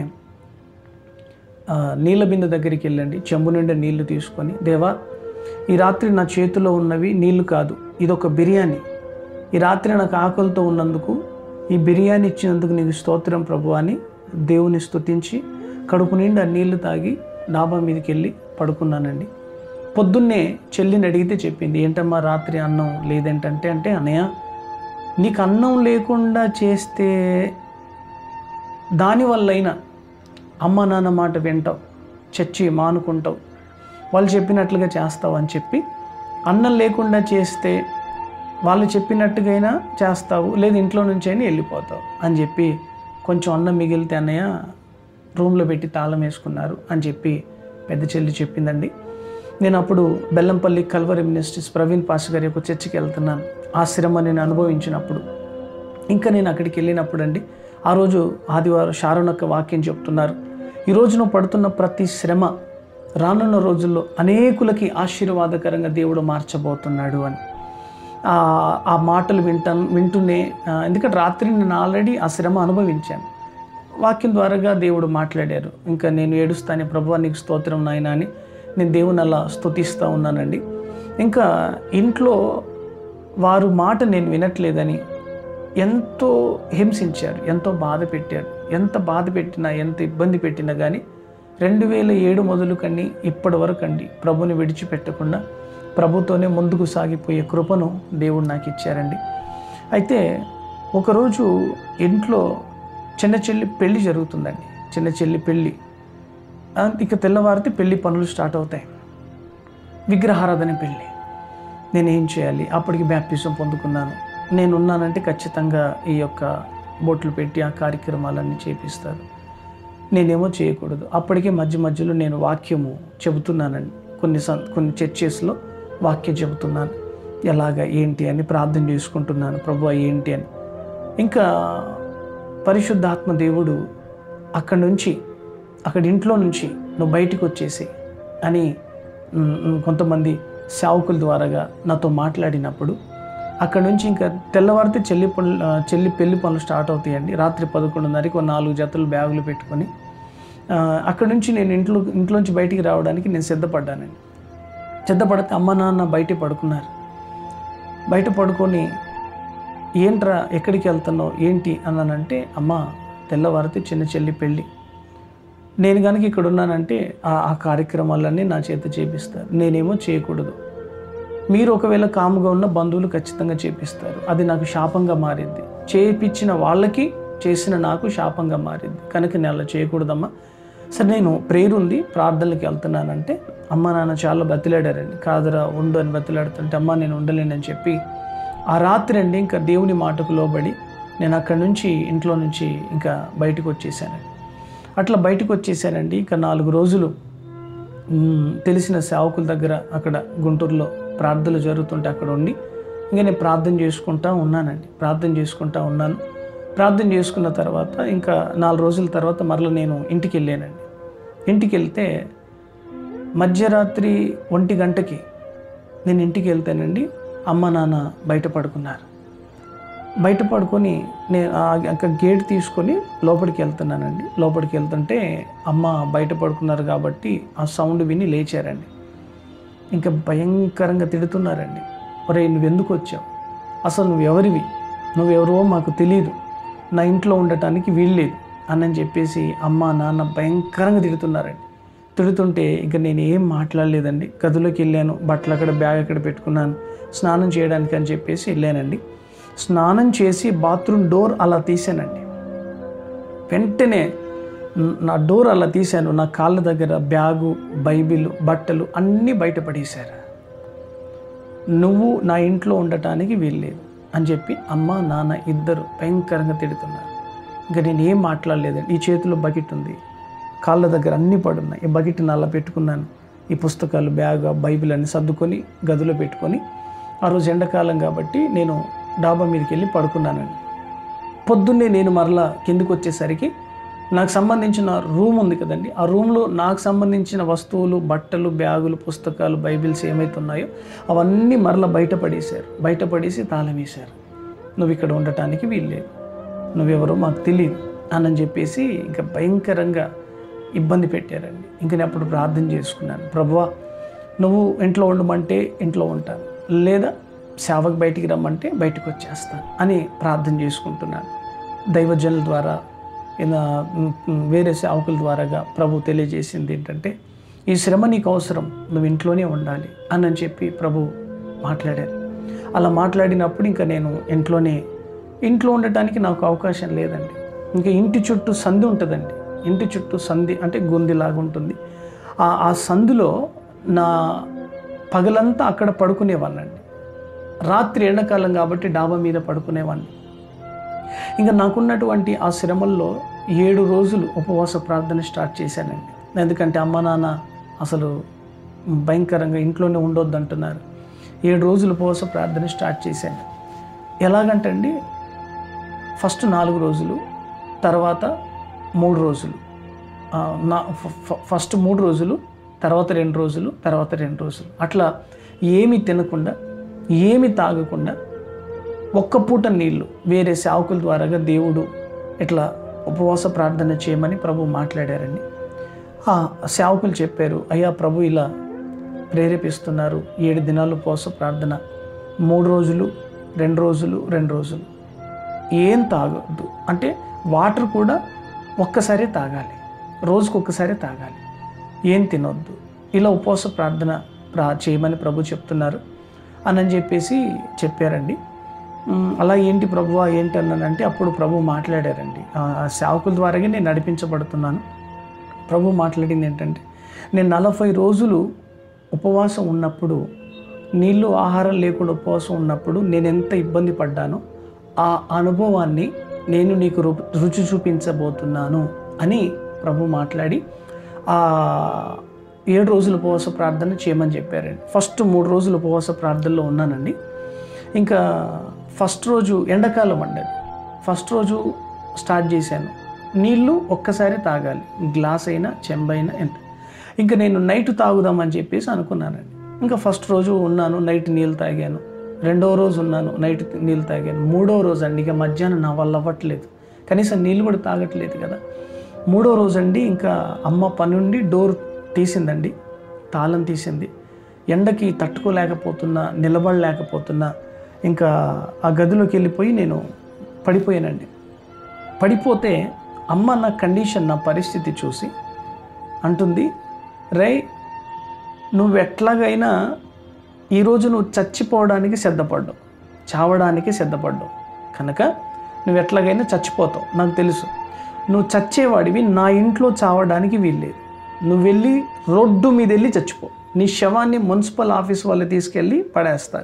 A: ఆ, నీళ్ళ బిందె దగ్గరికి వెళ్ళండి చెంబు నిండా నీళ్లు తీసుకొని దేవా ఈ రాత్రి నా చేతిలో ఉన్నవి నీళ్లు కాదు ఇది ఒక బిర్యానీ ఈ రాత్రి నాకు ఆకలితో ఉన్నందుకు ఈ బిర్యానీ ఇచ్చినందుకు నీకు స్తోత్రం ప్రభు అని దేవుని స్తుతించి కడుపు నిండా నీళ్లు తాగి డాబా మీదకి వెళ్ళి పడుకున్నానండి పొద్దున్నే చెల్లిని అడిగితే చెప్పింది ఏంటమ్మా రాత్రి అన్నం లేదేంటంటే అంటే అన్నయ్య నీకు అన్నం లేకుండా చేస్తే దానివల్లైనా అమ్మ నాన్న మాట వింటావు చచ్చి మానుకుంటావు వాళ్ళు చెప్పినట్లుగా చేస్తావు అని చెప్పి అన్నం లేకుండా చేస్తే వాళ్ళు చెప్పినట్టుగైనా చేస్తావు లేదు ఇంట్లో నుంచి అయినా వెళ్ళిపోతావు అని చెప్పి కొంచెం అన్నం మిగిలితే అన్నయ్య రూమ్లో పెట్టి తాళం వేసుకున్నారు అని చెప్పి పెద్ద చెల్లి చెప్పిందండి నేను అప్పుడు బెల్లంపల్లి కల్వరి మినిస్ట్రీస్ ప్రవీణ్ పాస్ గారి యొక్క చర్చికి వెళ్తున్నాను ఆ శ్రమ నేను అనుభవించినప్పుడు ఇంకా నేను అక్కడికి వెళ్ళినప్పుడు అండి ఆ రోజు ఆదివారం శారణొక్క వాక్యం చెప్తున్నారు ఈ రోజు నువ్వు పడుతున్న ప్రతి శ్రమ రానున్న రోజుల్లో అనేకులకి ఆశీర్వాదకరంగా దేవుడు మార్చబోతున్నాడు అని ఆ ఆ మాటలు వింటాను వింటూనే ఆ, ఎందుకంటే రాత్రి నేను ఆల్రెడీ ఆ శ్రమ అనుభవించాను వాక్యం ద్వారాగా దేవుడు మాట్లాడారు ఇంకా నేను ఏడుస్తాను ప్రభు నీకు స్తోత్రం నాయన అని నేను దేవుని అలా స్తుతిస్తూ ఉన్నానండి ఇంకా ఇంట్లో వారు మాట నేను వినట్లేదని ఎంతో హింసించారు ఎంతో బాధ పెట్టారు ఎంత బాధ పెట్టినా ఎంత ఇబ్బంది పెట్టినా కానీ రెండు వేల ఏడు మొదలు కండి ఇప్పటి వరకు అండి ప్రభుని విడిచిపెట్టకుండా ప్రభుతోనే ముందుకు సాగిపోయే కృపను దేవుడు నాకు ఇచ్చారండి అయితే ఒకరోజు ఇంట్లో చిన్న చెల్లి పెళ్ళి జరుగుతుందండి చిన్న చెల్లి పెళ్ళి ఆ, ఇక తెల్లవారితే పెళ్లి పనులు స్టార్ట్ అవుతాయి విగ్రహారాధన పెళ్ళి నేను ఏం చేయాలి అప్పటికి బ్యాప్టిజం పొందుకున్నాను నేను ఉన్నానంటే ఖచ్చితంగా ఈ యొక్క బొట్లు పెట్టి ఆ కార్యక్రమాలన్నీ చేపిస్తారు నేనేమో చేయకూడదు అప్పటికే మధ్య మధ్యలో నేను వాక్యము చెబుతున్నానండి కొన్ని సం కొన్ని చర్చెస్లో వాక్యం చెబుతున్నాను ఎలాగ ఏంటి అని ప్రార్థన చేసుకుంటున్నాను ప్రభు ఏంటి అని ఇంకా పరిశుద్ధాత్మ దేవుడు అక్కడి నుంచి అక్కడి ఇంట్లో నుంచి నువ్వు బయటికి వచ్చేసి అని మ్, మ్, కొంతమంది సేవకుల ద్వారాగా నాతో మాట్లాడినప్పుడు అక్కడ నుంచి ఇంకా తెల్లవారితే చెల్లి పనులు ఆ, చెల్లి పెళ్లి పనులు స్టార్ట్ అవుతాయండి రాత్రి పదకొండున్నరకి ఒక నాలుగు జతలు బ్యాగులు పెట్టుకొని ఆ, అక్కడ నుంచి నేను ఇంట్లో ఇంట్లోంచి బయటికి రావడానికి నేను సిద్ధపడ్డానండి సిద్ధపడితే అమ్మ నాన్న బయట పడుకున్నారు బయట పడుకొని ఏంట్రా ఎక్కడికి వెళ్తున్నావు ఏంటి అన్నానంటే అమ్మ తెల్లవారితే చిన్న చెల్లి పెళ్ళి నేను కనుక ఇక్కడ ఉన్నానంటే ఆ ఆ కార్యక్రమాలన్నీ నా చేత చేపిస్తారు నేనేమో చేయకూడదు మీరు ఒకవేళ కాముగా ఉన్న బంధువులు ఖచ్చితంగా చేపిస్తారు అది నాకు శాపంగా మారింది చేయించిన వాళ్ళకి చేసిన నాకు శాపంగా మారింది కనుక నేను అలా చేయకూడదమ్మా సరే నేను ప్రేరు ఉంది ప్రార్థనలకు వెళ్తున్నానంటే అమ్మ నాన్న చాలా బతిలాడారండి కాదురా ఉండు అని బతిలాడుతుంటే అమ్మ నేను ఉండలేనని చెప్పి ఆ రాత్రి అండి ఇంకా దేవుని మాటకు లోబడి నేను అక్కడి నుంచి ఇంట్లో నుంచి ఇంకా బయటకు వచ్చేసానండి అట్లా బయటకు వచ్చేసానండి ఇంకా నాలుగు రోజులు మ్, తెలిసిన సేవకుల దగ్గర అక్కడ గుంటూరులో ప్రార్థనలు జరుగుతుంటే అక్కడ ఉండి ఇంకా నేను ప్రార్థన చేసుకుంటా ఉన్నానండి ప్రార్థన చేసుకుంటా ఉన్నాను ప్రార్థన చేసుకున్న తర్వాత ఇంకా నాలుగు రోజుల తర్వాత మరలా నేను ఇంటికి వెళ్ళానండి ఇంటికి వెళ్తే మధ్యరాత్రి ఒంటి గంటకి నేను ఇంటికి వెళ్తానండి అమ్మ నాన్న బయట పడుకున్నారు బయట పడుకొని నేను ఒక గేట్ తీసుకొని లోపలికి వెళ్తున్నానండి లోపలికి వెళ్తుంటే అమ్మ బయట పడుకున్నారు కాబట్టి ఆ సౌండ్ విని లేచారండి ఇంకా భయంకరంగా తిడుతున్నారండి ఒరే నువ్వెందుకు వచ్చావు అసలు నువ్వు ఎవరివి నువ్వెవరో మాకు తెలియదు నా ఇంట్లో ఉండటానికి వీల్లేదు అని చెప్పేసి అమ్మ నాన్న భయంకరంగా తిడుతున్నారండి తిడుతుంటే ఇంకా నేను ఏం మాట్లాడలేదండి గదిలోకి వెళ్ళాను బట్టలు అక్కడ బ్యాగ్ అక్కడ పెట్టుకున్నాను స్నానం చేయడానికి అని చెప్పేసి వెళ్ళానండి స్నానం చేసి బాత్రూమ్ డోర్ అలా తీసానండి వెంటనే న- నా డోర్ అలా తీశాను నా కాళ్ళ దగ్గర బ్యాగు బైబిల్ బట్టలు అన్నీ బయట పడేశారు నువ్వు నా ఇంట్లో ఉండటానికి వీల్లేదు అని చెప్పి అమ్మ నాన్న ఇద్దరు భయంకరంగా తిడుతున్నారు ఇంకా నేను ఏం మాట్లాడలేదండి ఈ చేతిలో బకెట్ ఉంది కాళ్ళ దగ్గర అన్నీ పడున్నాయి ఈ బకెట్ని అలా పెట్టుకున్నాను ఈ పుస్తకాలు బ్యాగ్ ఆ బైబిల్ అన్ని సర్దుకొని గదిలో పెట్టుకొని ఆ రోజు ఎండాకాలం కాబట్టి నేను డాబా మీదకి వెళ్ళి పడుకున్నానండి పొద్దున్నే నేను మరలా కిందకు వచ్చేసరికి నాకు సంబంధించిన రూమ్ ఉంది కదండి ఆ రూమ్లో నాకు సంబంధించిన వస్తువులు బట్టలు బ్యాగులు పుస్తకాలు బైబిల్స్ ఏమైతే ఉన్నాయో అవన్నీ మరలా బయట పడేశారు బయట పడేసి తాళం వేశారు నువ్వు ఇక్కడ ఉండటానికి వీల్లేదు నువ్వెవరో మాకు తెలియదు అని చెప్పేసి ఇంకా భయంకరంగా ఇబ్బంది పెట్టారండి ఇంక నేను అప్పుడు ప్రార్థన చేసుకున్నాను ప్రభువా నువ్వు ఇంట్లో ఉండమంటే ఇంట్లో ఉంటాను లేదా సేవకు బయటికి రమ్మంటే బయటకు వచ్చేస్తాను అని ప్రార్థన చేసుకుంటున్నాను దైవజనుల ద్వారా ఇలా, మ్, మ్, వేరే సేవకుల ద్వారాగా ప్రభు తెలియజేసింది ఏంటంటే ఈ శ్రమ నీకు అవసరం నువ్వు ఇంట్లోనే ఉండాలి అని అని చెప్పి ప్రభు మాట్లాడారు అలా మాట్లాడినప్పుడు ఇంకా నేను ఇంట్లోనే ఇంట్లో ఉండటానికి నాకు అవకాశం లేదండి ఇంకా ఇంటి చుట్టూ సంధి ఉంటుందండి ఇంటి చుట్టూ సంధి అంటే గొందిలాగా ఉంటుంది ఆ ఆ సందులో నా పగలంతా అక్కడ పడుకునేవాళ్ళండి రాత్రి ఎండాకాలం కాబట్టి డాబా మీద పడుకునేవాడిని ఇంకా నాకున్నటువంటి ఆ శ్రమల్లో ఏడు రోజులు ఉపవాస ప్రార్థన స్టార్ట్ చేశానండి ఎందుకంటే అమ్మ నాన్న అసలు భయంకరంగా ఇంట్లోనే ఉండొద్దు అంటున్నారు ఏడు రోజులు ఉపవాస ప్రార్థన స్టార్ట్ చేశాను ఎలాగంటండి ఫస్ట్ నాలుగు రోజులు తర్వాత మూడు రోజులు ఆ, నా ఫ- ఫ- ఫస్ట్ మూడు రోజులు తర్వాత రెండు రోజులు తర్వాత రెండు రోజులు అట్లా ఏమి తినకుండా ఏమి తాగకుండా ఒక్క పూట నీళ్లు వేరే సేవకుల ద్వారాగా దేవుడు ఇట్లా ఉపవాస ప్రార్థన చేయమని ప్రభు మాట్లాడారండి ఆ సేవకులు చెప్పారు అయ్యా ప్రభు ఇలా ప్రేరేపిస్తున్నారు ఏడు దినాలు ఉపవాస ప్రార్థన మూడు రోజులు రెండు రోజులు రెండు రోజులు ఏం తాగొద్దు అంటే వాటర్ కూడా ఒక్కసారి తాగాలి రోజుకు ఒక్కసారి తాగాలి ఏం తినొద్దు ఇలా ఉపవాస ప్రార్థన ప్రా చేయమని ప్రభు చెప్తున్నారు అని చెప్పేసి చెప్పారండి ఉమ్, అలా ఏంటి ప్రభువా ఏంటి అన్నానంటే అప్పుడు ప్రభు మాట్లాడారండి ఆ ఆ సేవకుల ద్వారాగే నేను నడిపించబడుతున్నాను ప్రభు మాట్లాడింది ఏంటంటే నేను నలభై రోజులు ఉపవాసం ఉన్నప్పుడు నీళ్ళు ఆహారం లేకుండా ఉపవాసం ఉన్నప్పుడు నేను ఎంత ఇబ్బంది పడ్డానో ఆ అనుభవాన్ని నేను నీకు రు- రుచి చూపించబోతున్నాను అని ప్రభు మాట్లాడి ఆ ఏడు రోజులు ఉపవాస ప్రార్థన చేయమని చెప్పారండి ఫస్ట్ మూడు రోజులు ఉపవాస ప్రార్థనలో ఉన్నానండి ఇంకా ఫస్ట్ రోజు ఎండాకాలం అండి అది. ఫస్ట్ రోజు స్టార్ట్ చేశాను నీళ్ళు ఒక్కసారి తాగాలి గ్లాస్ అయినా చెంబైనా ఎంత ఇంకా నేను నైట్ తాగుదామని చెప్పేసి అనుకున్నానండి ఇంకా ఫస్ట్ రోజు ఉన్నాను నైట్ నీళ్ళు తాగాను రెండవ రోజు ఉన్నాను నైట్ నీళ్ళు తాగాను మూడవ రోజు అండి ఇక మధ్యాహ్నం నా వల్ల అవ్వట్లేదు కనీసం నీళ్ళు కూడా తాగట్లేదు కదా మూడో రోజు అండి ఇంకా అమ్మ పనుండి డోర్ తీసిందండి తాళం తీసింది ఎండకి తట్టుకోలేకపోతున్నా నిలబడలేకపోతున్నా ఇంకా ఆ గదిలోకి వెళ్ళిపోయి నేను పడిపోయానండి పడిపోతే అమ్మ నా కండిషన్ నా పరిస్థితి చూసి అంటుంది రై నువ్వు ఎట్లాగైనా ఈరోజు నువ్వు చచ్చిపోవడానికి సిద్ధపడ్డావు చావడానికి సిద్ధపడ్డావు కనుక నువ్వు ఎట్లాగైనా చచ్చిపోతావు నాకు తెలుసు నువ్వు చచ్చేవాడివి నా ఇంట్లో చావడానికి వీల్లేదు నువ్వు వెళ్ళి రోడ్డు మీద వెళ్ళి చచ్చిపో నీ శవాన్ని మున్సిపల్ ఆఫీస్ వాళ్ళు తీసుకెళ్ళి పడేస్తారు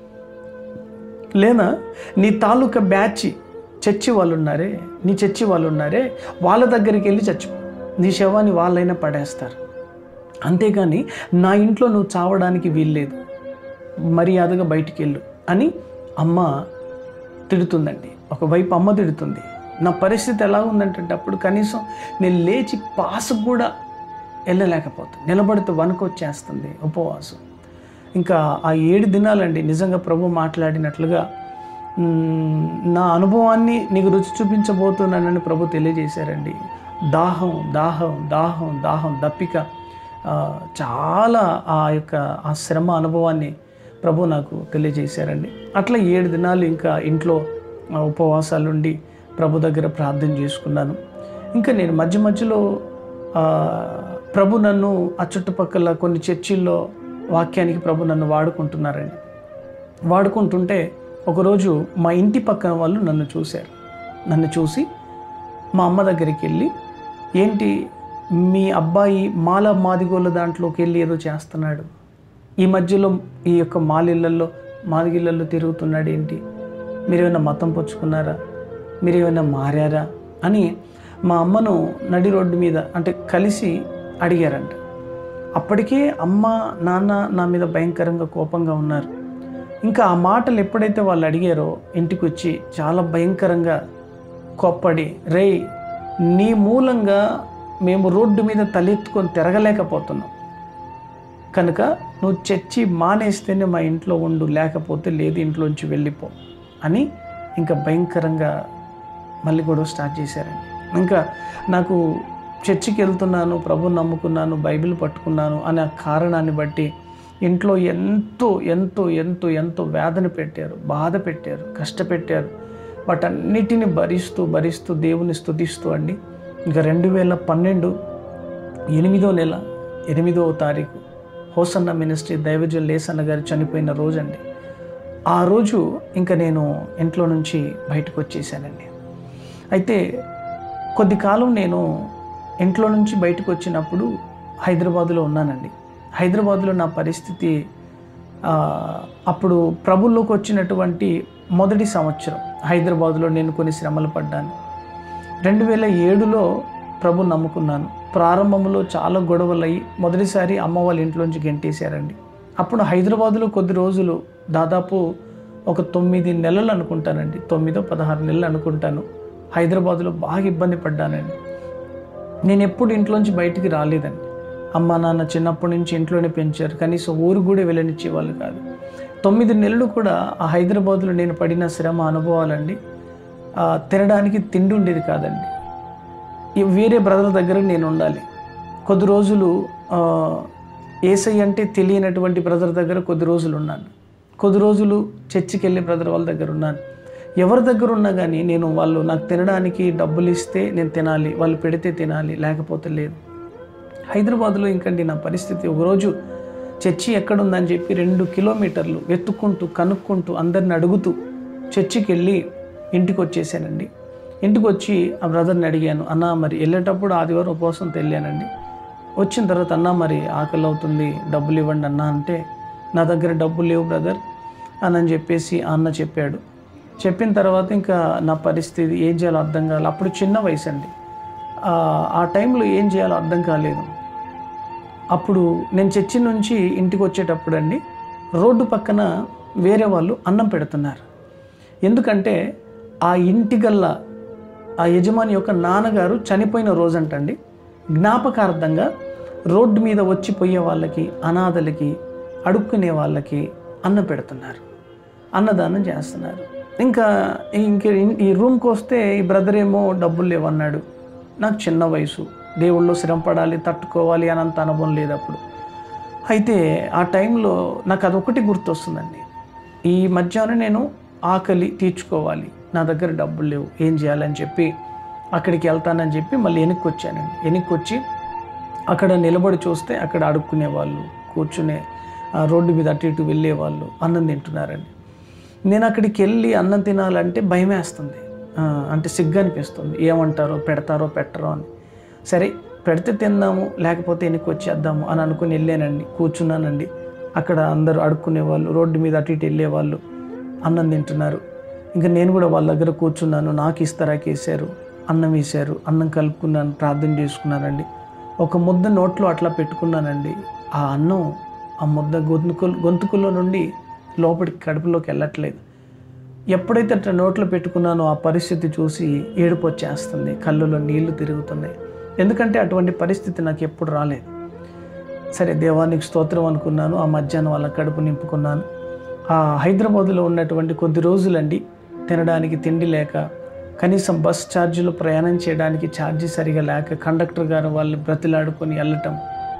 A: లేదా నీ తాలూకా బ్యాచ్ చర్చి వాళ్ళు ఉన్నారే నీ చర్చి వాళ్ళు ఉన్నారే వాళ్ళ దగ్గరికి వెళ్ళి చచ్చిపో నీ శవాన్ని వాళ్ళైనా పడేస్తారు అంతేగాని నా ఇంట్లో నువ్వు చావడానికి వీల్లేదు మర్యాదగా బయటికి వెళ్ళు అని అమ్మ తిడుతుందండి ఒకవైపు అమ్మ తిడుతుంది నా పరిస్థితి ఎలా ఉందంటే అప్పుడు కనీసం నేను లేచి పాసు కూడా వెళ్ళలేకపోతాను నిలబడితే వణుకు వచ్చేస్తుంది ఉపవాసం ఇంకా ఆ ఏడు దినాలండి నిజంగా ప్రభు మాట్లాడినట్లుగా మ్, నా అనుభవాన్ని నీకు రుచి చూపించబోతున్నానని ప్రభు తెలియజేశారండి దాహం దాహం దాహం దాహం దప్పిక ఆ, చాలా ఆ యొక్క ఆ శ్రమ అనుభవాన్ని ప్రభు నాకు తెలియజేశారండి అట్లా ఏడు దినాలు ఇంకా ఇంట్లో ఆ, ఉపవాసాలుండి ప్రభు దగ్గర ప్రార్థన చేసుకున్నాను ఇంకా నేను మధ్య మధ్యలో ఆ, ప్రభు నన్ను ఆ చుట్టుపక్కల కొన్ని చర్చిల్లో వాక్యానికి ప్రభు నన్ను వాడుకుంటున్నారండి వాడుకుంటుంటే ఒకరోజు మా ఇంటి పక్కన వాళ్ళు నన్ను చూశారు నన్ను చూసి మా అమ్మ దగ్గరికి వెళ్ళి ఏంటి మీ అబ్బాయి మాల మాదిగోళ్ళ దాంట్లోకి వెళ్ళి ఏదో చేస్తున్నాడు ఈ మధ్యలో ఈ యొక్క మాలిళ్ళల్లో మాదిగిళ్ళల్లో తిరుగుతున్నాడు ఏంటి మీరేమైనా మతం పుచ్చుకున్నారా మీరేమైనా మారారా అని మా అమ్మను నడి రోడ్డు మీద అంటే కలిసి అడిగారంట అప్పటికే అమ్మ నాన్న నా మీద భయంకరంగా కోపంగా ఉన్నారు ఇంకా ఆ మాటలు ఎప్పుడైతే వాళ్ళు అడిగారో ఇంటికి వచ్చి చాలా భయంకరంగా కోప్పడి రేయ్ నీ మూలంగా మేము రోడ్డు మీద తలెత్తుకొని తిరగలేకపోతున్నాం కనుక నువ్వు చర్చి మానేస్తేనే మా ఇంట్లో ఉండు లేకపోతే లేదు ఇంట్లోంచి వెళ్ళిపో అని ఇంకా భయంకరంగా మళ్ళీ గొడవ స్టార్ట్ చేశారండి ఇంకా నాకు చర్చికి వెళ్తున్నాను ప్రభు నమ్ముకున్నాను బైబిల్ పట్టుకున్నాను అనే కారణాన్ని బట్టి ఇంట్లో ఎంతో ఎంతో ఎంతో ఎంతో వేదన పెట్టారు బాధ పెట్టారు కష్టపెట్టారు వాటన్నిటిని భరిస్తూ భరిస్తూ దేవుని స్తుతిస్తూ అండి ఇంకా రెండు వేల పన్నెండు ఎనిమిదో నెల ఎనిమిదవ తారీఖు హోసన్న మినిస్ట్రీ దైవజన్ లేసన్న గారు చనిపోయిన రోజండి ఆ రోజు ఇంకా నేను ఇంట్లో నుంచి బయటకు వచ్చేసానండి అయితే కొద్ది కాలం నేను ఇంట్లో నుంచి బయటకు వచ్చినప్పుడు హైదరాబాదులో ఉన్నానండి హైదరాబాదులో నా పరిస్థితి ఆ, అప్పుడు ప్రభుల్లోకి వచ్చినటువంటి మొదటి సంవత్సరం హైదరాబాద్లో నేను కొన్ని శ్రమలు పడ్డాను రెండు వేల ఏడులో ప్రభు నమ్ముకున్నాను ప్రారంభంలో చాలా గొడవలు అయ్యి మొదటిసారి అమ్మ వాళ్ళ ఇంట్లోంచి గెంటేశారండి అప్పుడు హైదరాబాద్లో కొద్ది రోజులు దాదాపు ఒక తొమ్మిది నెలలు అనుకుంటానండి తొమ్మిదో పదహారు నెలలు అనుకుంటాను హైదరాబాద్లో బాగా ఇబ్బంది పడ్డానండి నేను ఎప్పుడు ఇంట్లోంచి బయటికి రాలేదండి అమ్మ నాన్న చిన్నప్పటి నుంచి ఇంట్లోనే పెంచారు కనీసం ఊరు కూడా వెళ్ళనిచ్చేవాళ్ళు కాదు తొమ్మిది నెలలు కూడా ఆ హైదరాబాద్లో నేను పడిన శ్రమ అనుభవాలండి ఆ, తినడానికి తిండి ఉండేది కాదండి ఈ వేరే బ్రదర్ దగ్గర నేను ఉండాలి కొద్ది రోజులు ఆ, ఏసై అంటే తెలియనటువంటి బ్రదర్ దగ్గర కొద్ది రోజులు ఉన్నాను కొద్ది రోజులు చర్చికి వెళ్ళి బ్రదర్ వాళ్ళ దగ్గర ఉన్నాను ఎవరి దగ్గర ఉన్నా కానీ నేను వాళ్ళు నాకు తినడానికి డబ్బులు ఇస్తే నేను తినాలి వాళ్ళు పెడితే తినాలి లేకపోతే లేదు హైదరాబాద్లో ఇంకండి నా పరిస్థితి ఒకరోజు చర్చి ఎక్కడుందని చెప్పి రెండు కిలోమీటర్లు వెతుక్కుంటూ కనుక్కుంటూ అందరిని అడుగుతూ చర్చికి వెళ్ళి ఇంటికి వచ్చేసానండి ఇంటికి వచ్చి ఆ బ్రదర్ని అడిగాను అన్న మరి వెళ్ళేటప్పుడు ఆదివారం ఉపవాసం తెలియానండి వచ్చిన తర్వాత అన్న మరి ఆకలి అవుతుంది డబ్బులు ఇవ్వండి అన్న అంటే నా దగ్గర డబ్బులు లేవు బ్రదర్ అని అని చెప్పేసి ఆ అన్న చెప్పాడు చెప్పిన తర్వాత ఇంకా నా పరిస్థితి ఏం చేయాలో అర్థం కాలేదు అప్పుడు చిన్న వయసు అండి ఆ, ఆ టైంలో ఏం చేయాలో అర్థం కాలేదు అప్పుడు నేను చర్చి నుంచి ఇంటికి వచ్చేటప్పుడు అండి రోడ్డు పక్కన వేరే వాళ్ళు అన్నం పెడుతున్నారు ఎందుకంటే ఆ ఇంటి గల్ల ఆ యజమాని యొక్క నాన్నగారు చనిపోయిన రోజంటండి జ్ఞాపకార్థంగా రోడ్డు మీద వచ్చి పోయే వాళ్ళకి అనాథలకి అడుక్కునే వాళ్ళకి అన్నం పెడుతున్నారు అన్నదానం చేస్తున్నారు ఇంకా ఇంక ఈ రూమ్కి వస్తే ఈ బ్రదర్ ఏమో డబ్బులు లేవన్నాడు నాకు చిన్న వయసు దేవుళ్ళు శ్రమ పడాలి తట్టుకోవాలి అని అంత అనుభవం లేదు అప్పుడు అయితే ఆ టైంలో నాకు అదొకటి గుర్తొస్తుందండి ఈ మధ్యాహ్నం నేను ఆకలి తీర్చుకోవాలి నా దగ్గర డబ్బులు లేవు ఏం చేయాలని చెప్పి అక్కడికి వెళ్తానని చెప్పి మళ్ళీ వెనక్కి వచ్చానండి వెనక్కి వచ్చి అక్కడ నిలబడి చూస్తే అక్కడ అడుక్కునే వాళ్ళు కూర్చునే ఆ, రోడ్డు మీద అటు ఇటు వెళ్ళే వాళ్ళు అన్నం తింటున్నారండి నేను అక్కడికి వెళ్ళి అన్నం తినాలంటే భయం వేస్తుంది ఆ, అంటే సిగ్గు అనిపిస్తుంది ఏమంటారో పెడతారో పెట్టరో అని సరే పెడితే తిందాము లేకపోతే వెనక్కి వచ్చేద్దాము అని అనుకుని వెళ్ళానండి కూర్చున్నానండి అక్కడ అందరూ అడుక్కునే వాళ్ళు రోడ్డు మీద అటు ఇటు వెళ్ళేవాళ్ళు అన్నం తింటున్నారు ఇంకా నేను కూడా వాళ్ళ దగ్గర కూర్చున్నాను నాకు ఇస్తారాకి వేసారు అన్నం వేశారు అన్నం కలుపుకున్నాను ప్రార్థన చేసుకున్నానండి ఒక ముద్ద నోట్లో అట్లా పెట్టుకున్నానండి ఆ అన్నం ఆ ముద్ద గొంతుకు గొంతుకులో నుండి లోపలికి కడుపులోకి వెళ్ళట్లేదు ఎప్పుడైతే అట్లా నోట్లో పెట్టుకున్నానో ఆ పరిస్థితి చూసి ఏడుపు వచ్చేస్తుంది కళ్ళులో నీళ్లు తిరుగుతున్నాయి ఎందుకంటే అటువంటి పరిస్థితి నాకు ఎప్పుడు రాలేదు సరే దేవానికి స్తోత్రం అనుకున్నాను ఆ మధ్యాహ్నం వాళ్ళ కడుపు నింపుకున్నాను ఆ హైదరాబాదులో ఉన్నటువంటి కొద్ది రోజులండి తినడానికి తిండి లేక కనీసం బస్ ఛార్జీలు ప్రయాణం చేయడానికి ఛార్జీ సరిగా లేక కండక్టర్ గారు వాళ్ళు బ్రతిలాడుకొని వెళ్ళటం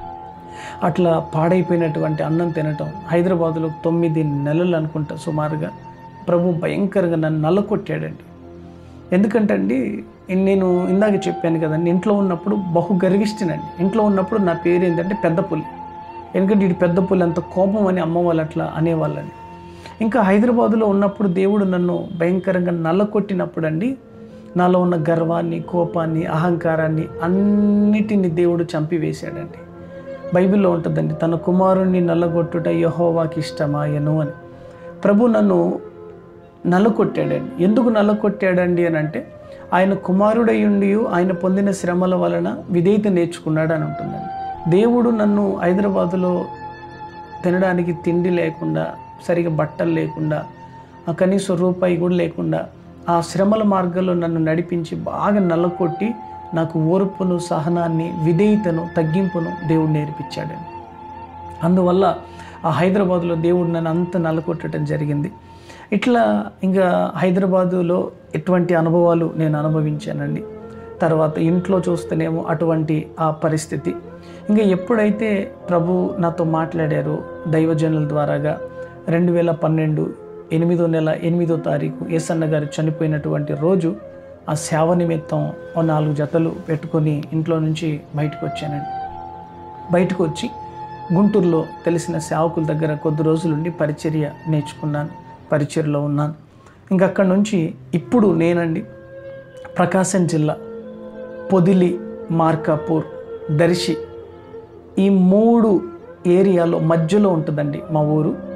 A: అట్లా పాడైపోయినటువంటి అన్నం తినటం హైదరాబాదులో తొమ్మిది నెలలు అనుకుంటా సుమారుగా ప్రభు భయంకరంగా నన్ను నల్లకొట్టాడండి ఎందుకంటే అండి నేను ఇందాక చెప్పాను కదండి ఇంట్లో ఉన్నప్పుడు బహు గర్విష్ఠనండి ఇంట్లో ఉన్నప్పుడు నా పేరు ఏంటంటే పెద్ద పులి ఎందుకంటే ఇటు పెద్ద పులి అంత కోపం అని అమ్మ వాళ్ళు అట్లా అనేవాళ్ళని ఇంకా హైదరాబాదులో ఉన్నప్పుడు దేవుడు నన్ను భయంకరంగా నల్లకొట్టినప్పుడు అండి నాలో ఉన్న గర్వాన్ని కోపాన్ని అహంకారాన్ని అన్నిటిని దేవుడు చంపివేశాడండి బైబిల్లో ఉంటుందండి తన కుమారుణ్ణి నల్లగొట్టుట యహోవాకి ఇష్టమాయను అని ప్రభు నన్ను నల్లకొట్టాడండి ఎందుకు నల్లకొట్టాడండి అని అంటే ఆయన కుమారుడయ్యుండి ఆయన పొందిన శ్రమల వలన విధేయత నేర్చుకున్నాడు అని ఉంటుందండి దేవుడు నన్ను హైదరాబాదులో తినడానికి తిండి లేకుండా సరిగా బట్టలు లేకుండా ఆ కనీసం రూపాయి కూడా లేకుండా ఆ శ్రమల మార్గంలో నన్ను నడిపించి బాగా నల్లకొట్టి నాకు ఓర్పును సహనాన్ని విధేయతను తగ్గింపును దేవుడు నేర్పించాడండి అందువల్ల ఆ హైదరాబాద్లో దేవుడు నన్ను అంత నల్లకొట్టడం జరిగింది ఇట్లా ఇంకా హైదరాబాదులో ఎటువంటి అనుభవాలు నేను అనుభవించానండి తర్వాత ఇంట్లో చూస్తేనేమో అటువంటి ఆ పరిస్థితి ఇంకా ఎప్పుడైతే ప్రభు నాతో మాట్లాడారో దైవజనుల ద్వారాగా రెండు వేల పన్నెండు ఎనిమిదో నెల ఎనిమిదో తారీఖు ఏసన్న గారు చనిపోయినటువంటి రోజు ఆ సేవ నిమిత్తం ఓ నాలుగు జతలు పెట్టుకొని ఇంట్లో నుంచి బయటకు వచ్చానండి బయటకు వచ్చి గుంటూరులో తెలిసిన సేవకుల దగ్గర కొద్ది రోజులుండి పరిచర్య నేర్చుకున్నాను పరిచర్యలో ఉన్నాను ఇంకా అక్కడి నుంచి ఇప్పుడు నేనండి ప్రకాశం జిల్లా పొదిలి మార్కాపూర్ దర్శి ఈ మూడు ఏరియాలో మధ్యలో ఉంటుందండి మా ఊరు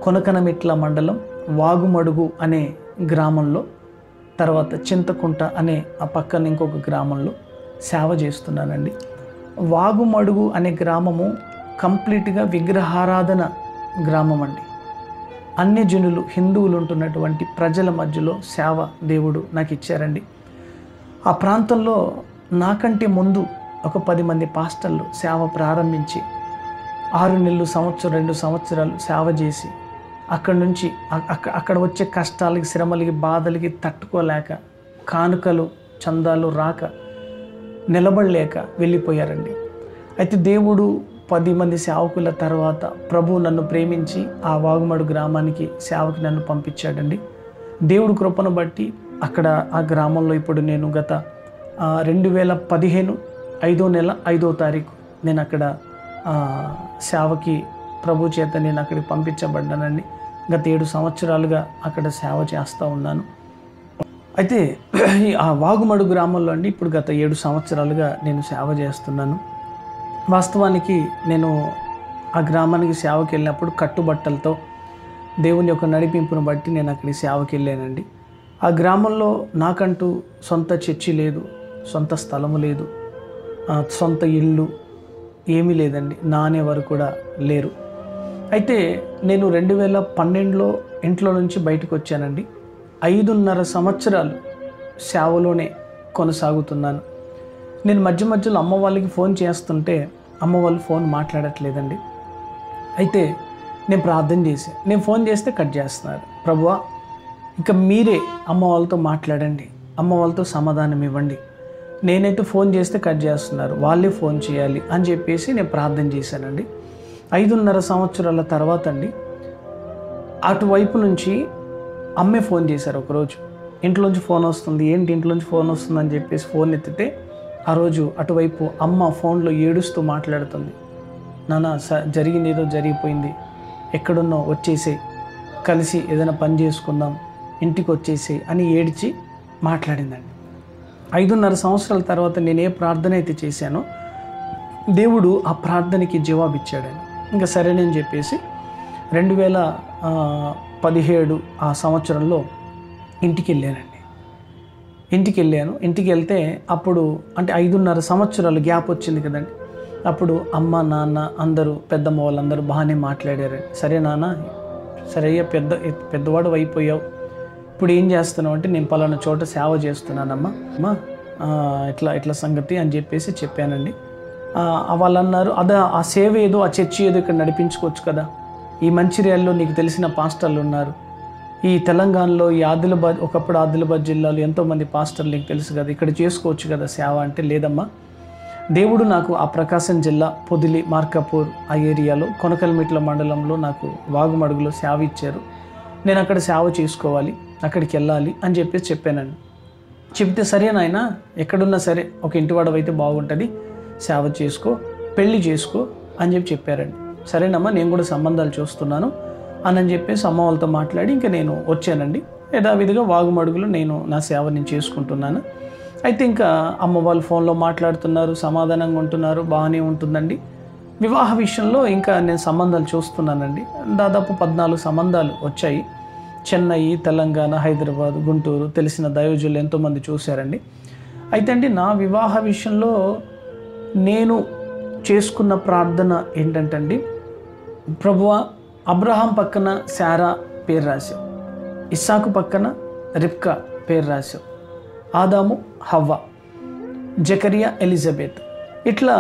A: కొనకనమిట్ల మండలం వాగుమడుగు అనే గ్రామంలో తర్వాత చింతకుంట అనే ఆ పక్కన ఇంకొక గ్రామంలో సేవ చేస్తున్నానండి వాగుమడుగు అనే గ్రామము కంప్లీట్గా విగ్రహారాధన గ్రామం అండి అన్యజనులు హిందువులు ఉంటున్నటువంటి ప్రజల మధ్యలో సేవ దేవుడు నాకు ఇచ్చారండి ఆ ప్రాంతంలో నాకంటే ముందు ఒక పది మంది పాస్టర్లు సేవ ప్రారంభించి ఆరు నెలలు సంవత్సరం రెండు సంవత్సరాలు సేవ చేసి అక్కడి నుంచి అ- అక్క- అక్కడ వచ్చే కష్టాలకి శ్రమలకి బాధలకి తట్టుకోలేక కానుకలు చందాలు రాక నిలబడలేక వెళ్ళిపోయారండి అయితే దేవుడు పది మంది సేవకుల తర్వాత ప్రభు నన్ను ప్రేమించి ఆ వాగుమడు గ్రామానికి సేవకి నన్ను పంపించాడండి దేవుడు కృపను బట్టి అక్కడ ఆ గ్రామంలో ఇప్పుడు నేను గత ఆ, రెండు వేల పదిహేను ఐదో నెల ఐదో తారీఖు నేను అక్కడ ఆ, సేవకి ప్రభు చేత నేను అక్కడికి పంపించబడ్డానండి గత ఏడు సంవత్సరాలుగా అక్కడ సేవ చేస్తూ ఉన్నాను అయితే ఈ ఆ వాగుమడు గ్రామంలో అండి ఇప్పుడు గత ఏడు సంవత్సరాలుగా నేను సేవ చేస్తున్నాను వాస్తవానికి నేను ఆ గ్రామానికి సేవకి వెళ్ళినప్పుడు కట్టుబట్టలతో దేవుని యొక్క నడిపింపును బట్టి నేను అక్కడికి సేవకి వెళ్ళానండి ఆ గ్రామంలో నాకంటూ సొంత చర్చి లేదు సొంత స్థలము లేదు ఆ, సొంత ఇల్లు ఏమీ లేదండి నా అనేవారు కూడా లేరు అయితే నేను రెండు వేల పన్నెండులో ఇంట్లో నుంచి బయటకు వచ్చానండి ఐదున్నర సంవత్సరాలు సేవలోనే కొనసాగుతున్నాను నేను మధ్య మధ్యలో అమ్మ వాళ్ళకి ఫోన్ చేస్తుంటే అమ్మ వాళ్ళు ఫోన్ మాట్లాడట్లేదండి అయితే నేను ప్రార్థన చేసి నేను ఫోన్ చేస్తే కట్ చేస్తున్నారు ప్రభువా ఇక మీరే అమ్మ వాళ్ళతో మాట్లాడండి అమ్మ వాళ్ళతో సమాధానం ఇవ్వండి నేనైతే ఫోన్ చేస్తే కట్ చేస్తున్నారు వాళ్ళే ఫోన్ చేయాలి అని చెప్పేసి నేను ప్రార్థన చేశానండి ఐదున్నర సంవత్సరాల తర్వాత అండి అటువైపు నుంచి అమ్మే ఫోన్ చేశారు ఒకరోజు ఇంట్లోంచి ఫోన్ వస్తుంది ఏంటి ఇంట్లోంచి ఫోన్ వస్తుంది అని చెప్పేసి ఫోన్ ఎత్తితే ఆ రోజు అటువైపు అమ్మ ఫోన్లో ఏడుస్తూ మాట్లాడుతుంది నాన్న స జరిగింది ఏదో జరిగిపోయింది ఎక్కడున్నో వచ్చేసి కలిసి ఏదైనా పని చేసుకుందాం ఇంటికి వచ్చేసి అని ఏడ్చి మాట్లాడిందండి ఐదున్నర సంవత్సరాల తర్వాత నేను ఏ ప్రార్థన అయితే చేశానో దేవుడు ఆ ప్రార్థనకి జవాబిచ్చాడని ఇంకా సరేనని చెప్పేసి రెండు వేల ఆ, పదిహేడు ఆ సంవత్సరంలో ఇంటికి వెళ్ళానండి ఇంటికి వెళ్ళాను ఇంటికి వెళ్తే అప్పుడు అంటే ఐదున్నర సంవత్సరాలు గ్యాప్ వచ్చింది కదండి అప్పుడు అమ్మ నాన్న అందరూ పెద్దమ్మ వాళ్ళందరూ బాగానే మాట్లాడారు సరే నాన్న సరే అయ్యా పెద్ద పెద్దవాడు అయిపోయావు ఇప్పుడు ఏం చేస్తున్నావు అంటే నేను పలానా చోట సేవ చేస్తున్నానమ్మా అమ్మా ఆ, ఇట్లా ఇట్లా సంగతి అని చెప్పేసి చెప్పానండి ఆ, వాళ్ళు అన్నారు అదే ఆ సేవ ఏదో ఆ చర్చి ఏదో ఇక్కడ నడిపించుకోవచ్చు కదా ఈ మంచిర్యాలలో నీకు తెలిసిన పాస్టర్లు ఉన్నారు ఈ తెలంగాణలో ఈ ఆదిలాబాద్ ఒకప్పుడు ఆదిలాబాద్ జిల్లాలో ఎంతోమంది పాస్టర్లు నీకు తెలుసు కదా ఇక్కడ చేసుకోవచ్చు కదా సేవ అంటే లేదమ్మా దేవుడు నాకు ఆ ప్రకాశం జిల్లా పొదిలి మార్కాపూర్ ఆ ఏరియాలో కొనకల్మిట్ల మండలంలో నాకు వాగుమడుగులో సేవ ఇచ్చారు నేను అక్కడ సేవ చేసుకోవాలి అక్కడికి వెళ్ళాలి అని చెప్పేసి చెప్పానండి చెప్తే సరే నాయన ఎక్కడున్నా సరే ఒక ఇంటివాడవైతే బాగుంటుంది సేవ చేసుకో పెళ్లి చేసుకో అని చెప్పి చెప్పారండి సరేనమ్మా నేను కూడా సంబంధాలు చూస్తున్నాను అని అని చెప్పేసి అమ్మ వాళ్ళతో మాట్లాడి ఇంకా నేను వచ్చానండి యథావిధిగా వాగుమడుగులో నేను నా సేవ నేను చేసుకుంటున్నాను అయితే ఇంకా అమ్మ వాళ్ళు ఫోన్లో మాట్లాడుతున్నారు సమాధానంగా ఉంటున్నారు బాగానే ఉంటుందండి వివాహ విషయంలో ఇంకా నేను సంబంధాలు చూస్తున్నానండి దాదాపు పద్నాలుగు సంబంధాలు వచ్చాయి చెన్నై తెలంగాణ హైదరాబాద్ గుంటూరు తెలిసిన దైవజులు ఎంతోమంది చూశారండి అయితే అండి నా వివాహ విషయంలో నేను చేసుకున్న ప్రార్థన ఏంటంటే అండి ప్రభువ అబ్రహాం పక్కన శారా పేరు రాశావు ఇస్సాకు పక్కన రిప్కా పేరు రాశావు ఆదాము హవ్వ జకరియా ఎలిజబెత్ ఇట్లా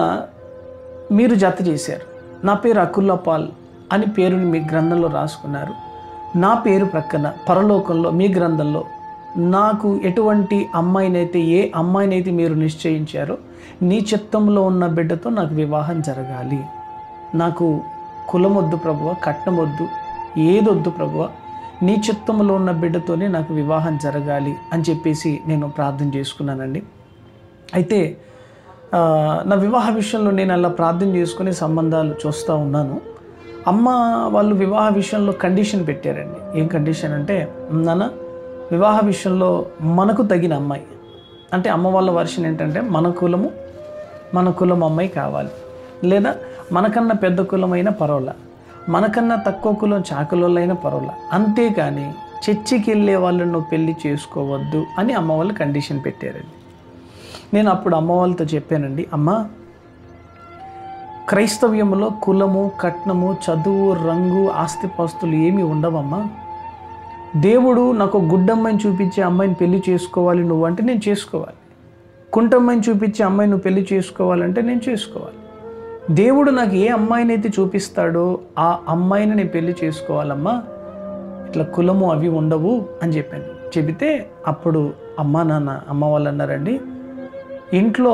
A: మీరు జత చేశారు నా పేరు అకుల్లా పాల్ అని పేరుని మీ గ్రంథంలో రాసుకున్నారు నా పేరు ప్రక్కన పరలోకంలో మీ గ్రంథంలో నాకు ఎటువంటి అమ్మాయినైతే ఏ అమ్మాయినైతే మీరు నిశ్చయించారో నీ చిత్తంలో ఉన్న బిడ్డతో నాకు వివాహం జరగాలి నాకు కులమొద్దు ప్రభువ కట్నమొద్దు ఏదొద్దు ప్రభువ నీ చిత్తంలో ఉన్న బిడ్డతోనే నాకు వివాహం జరగాలి అని చెప్పేసి నేను ప్రార్థన చేసుకున్నానండి అయితే ఆ, నా వివాహ విషయంలో నేను అలా ప్రార్థన చేసుకుని సంబంధాలు చూస్తూ ఉన్నాను అమ్మ వాళ్ళు వివాహ విషయంలో కండిషన్ పెట్టారండి ఏం కండిషన్ అంటే నాన్న వివాహ విషయంలో మనకు తగిన అమ్మాయి అంటే అమ్మ వాళ్ళ వర్షన్ ఏంటంటే మన కులము మన కులం అమ్మాయి కావాలి లేదా మనకన్నా పెద్ద కులమైన పర్వాల మనకన్నా తక్కువ కులం చాకలోళ్ళైనా పర్వాలే అంతేకాని చర్చికి వెళ్ళే వాళ్ళని నువ్వు పెళ్లి చేసుకోవద్దు అని అమ్మ వాళ్ళు కండిషన్ పెట్టారండి నేను అప్పుడు అమ్మ వాళ్ళతో చెప్పానండి అమ్మ క్రైస్తవ్యంలో కులము కట్నము చదువు రంగు ఆస్తిపాస్తులు ఏమీ ఉండవమ్మా దేవుడు నాకు ఒక గుడ్డమ్మాయిని చూపించే అమ్మాయిని పెళ్లి చేసుకోవాలి నువ్వు అంటే నేను చేసుకోవాలి కుంటమ్మాయిని చూపించే అమ్మాయి నువ్వు పెళ్లి చేసుకోవాలంటే నేను చేసుకోవాలి దేవుడు నాకు ఏ అమ్మాయిని అయితే చూపిస్తాడో ఆ అమ్మాయిని నేను పెళ్లి చేసుకోవాలమ్మా ఇట్లా కులము అవి ఉండవు అని చెప్పాను చెబితే అప్పుడు అమ్మ నాన్న అమ్మ వాళ్ళు అన్నారండి ఇంట్లో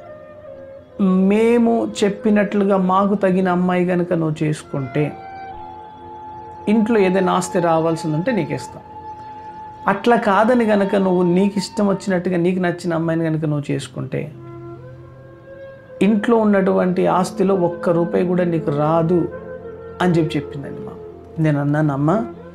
A: మేము చెప్పినట్లుగా మాకు తగిన అమ్మాయి కనుక నువ్వు చేసుకుంటే ఇంట్లో ఏదైనా ఆస్తి రావాల్సిందంటే నీకు ఇస్తాం అట్లా కాదని గనక నువ్వు నీకు ఇష్టం వచ్చినట్టుగా నీకు నచ్చిన అమ్మాయిని కనుక నువ్వు చేసుకుంటే ఇంట్లో ఉన్నటువంటి ఆస్తిలో ఒక్క రూపాయి కూడా నీకు రాదు అని చెప్పి చెప్పిందండి మా నేను అన్నాను అమ్మ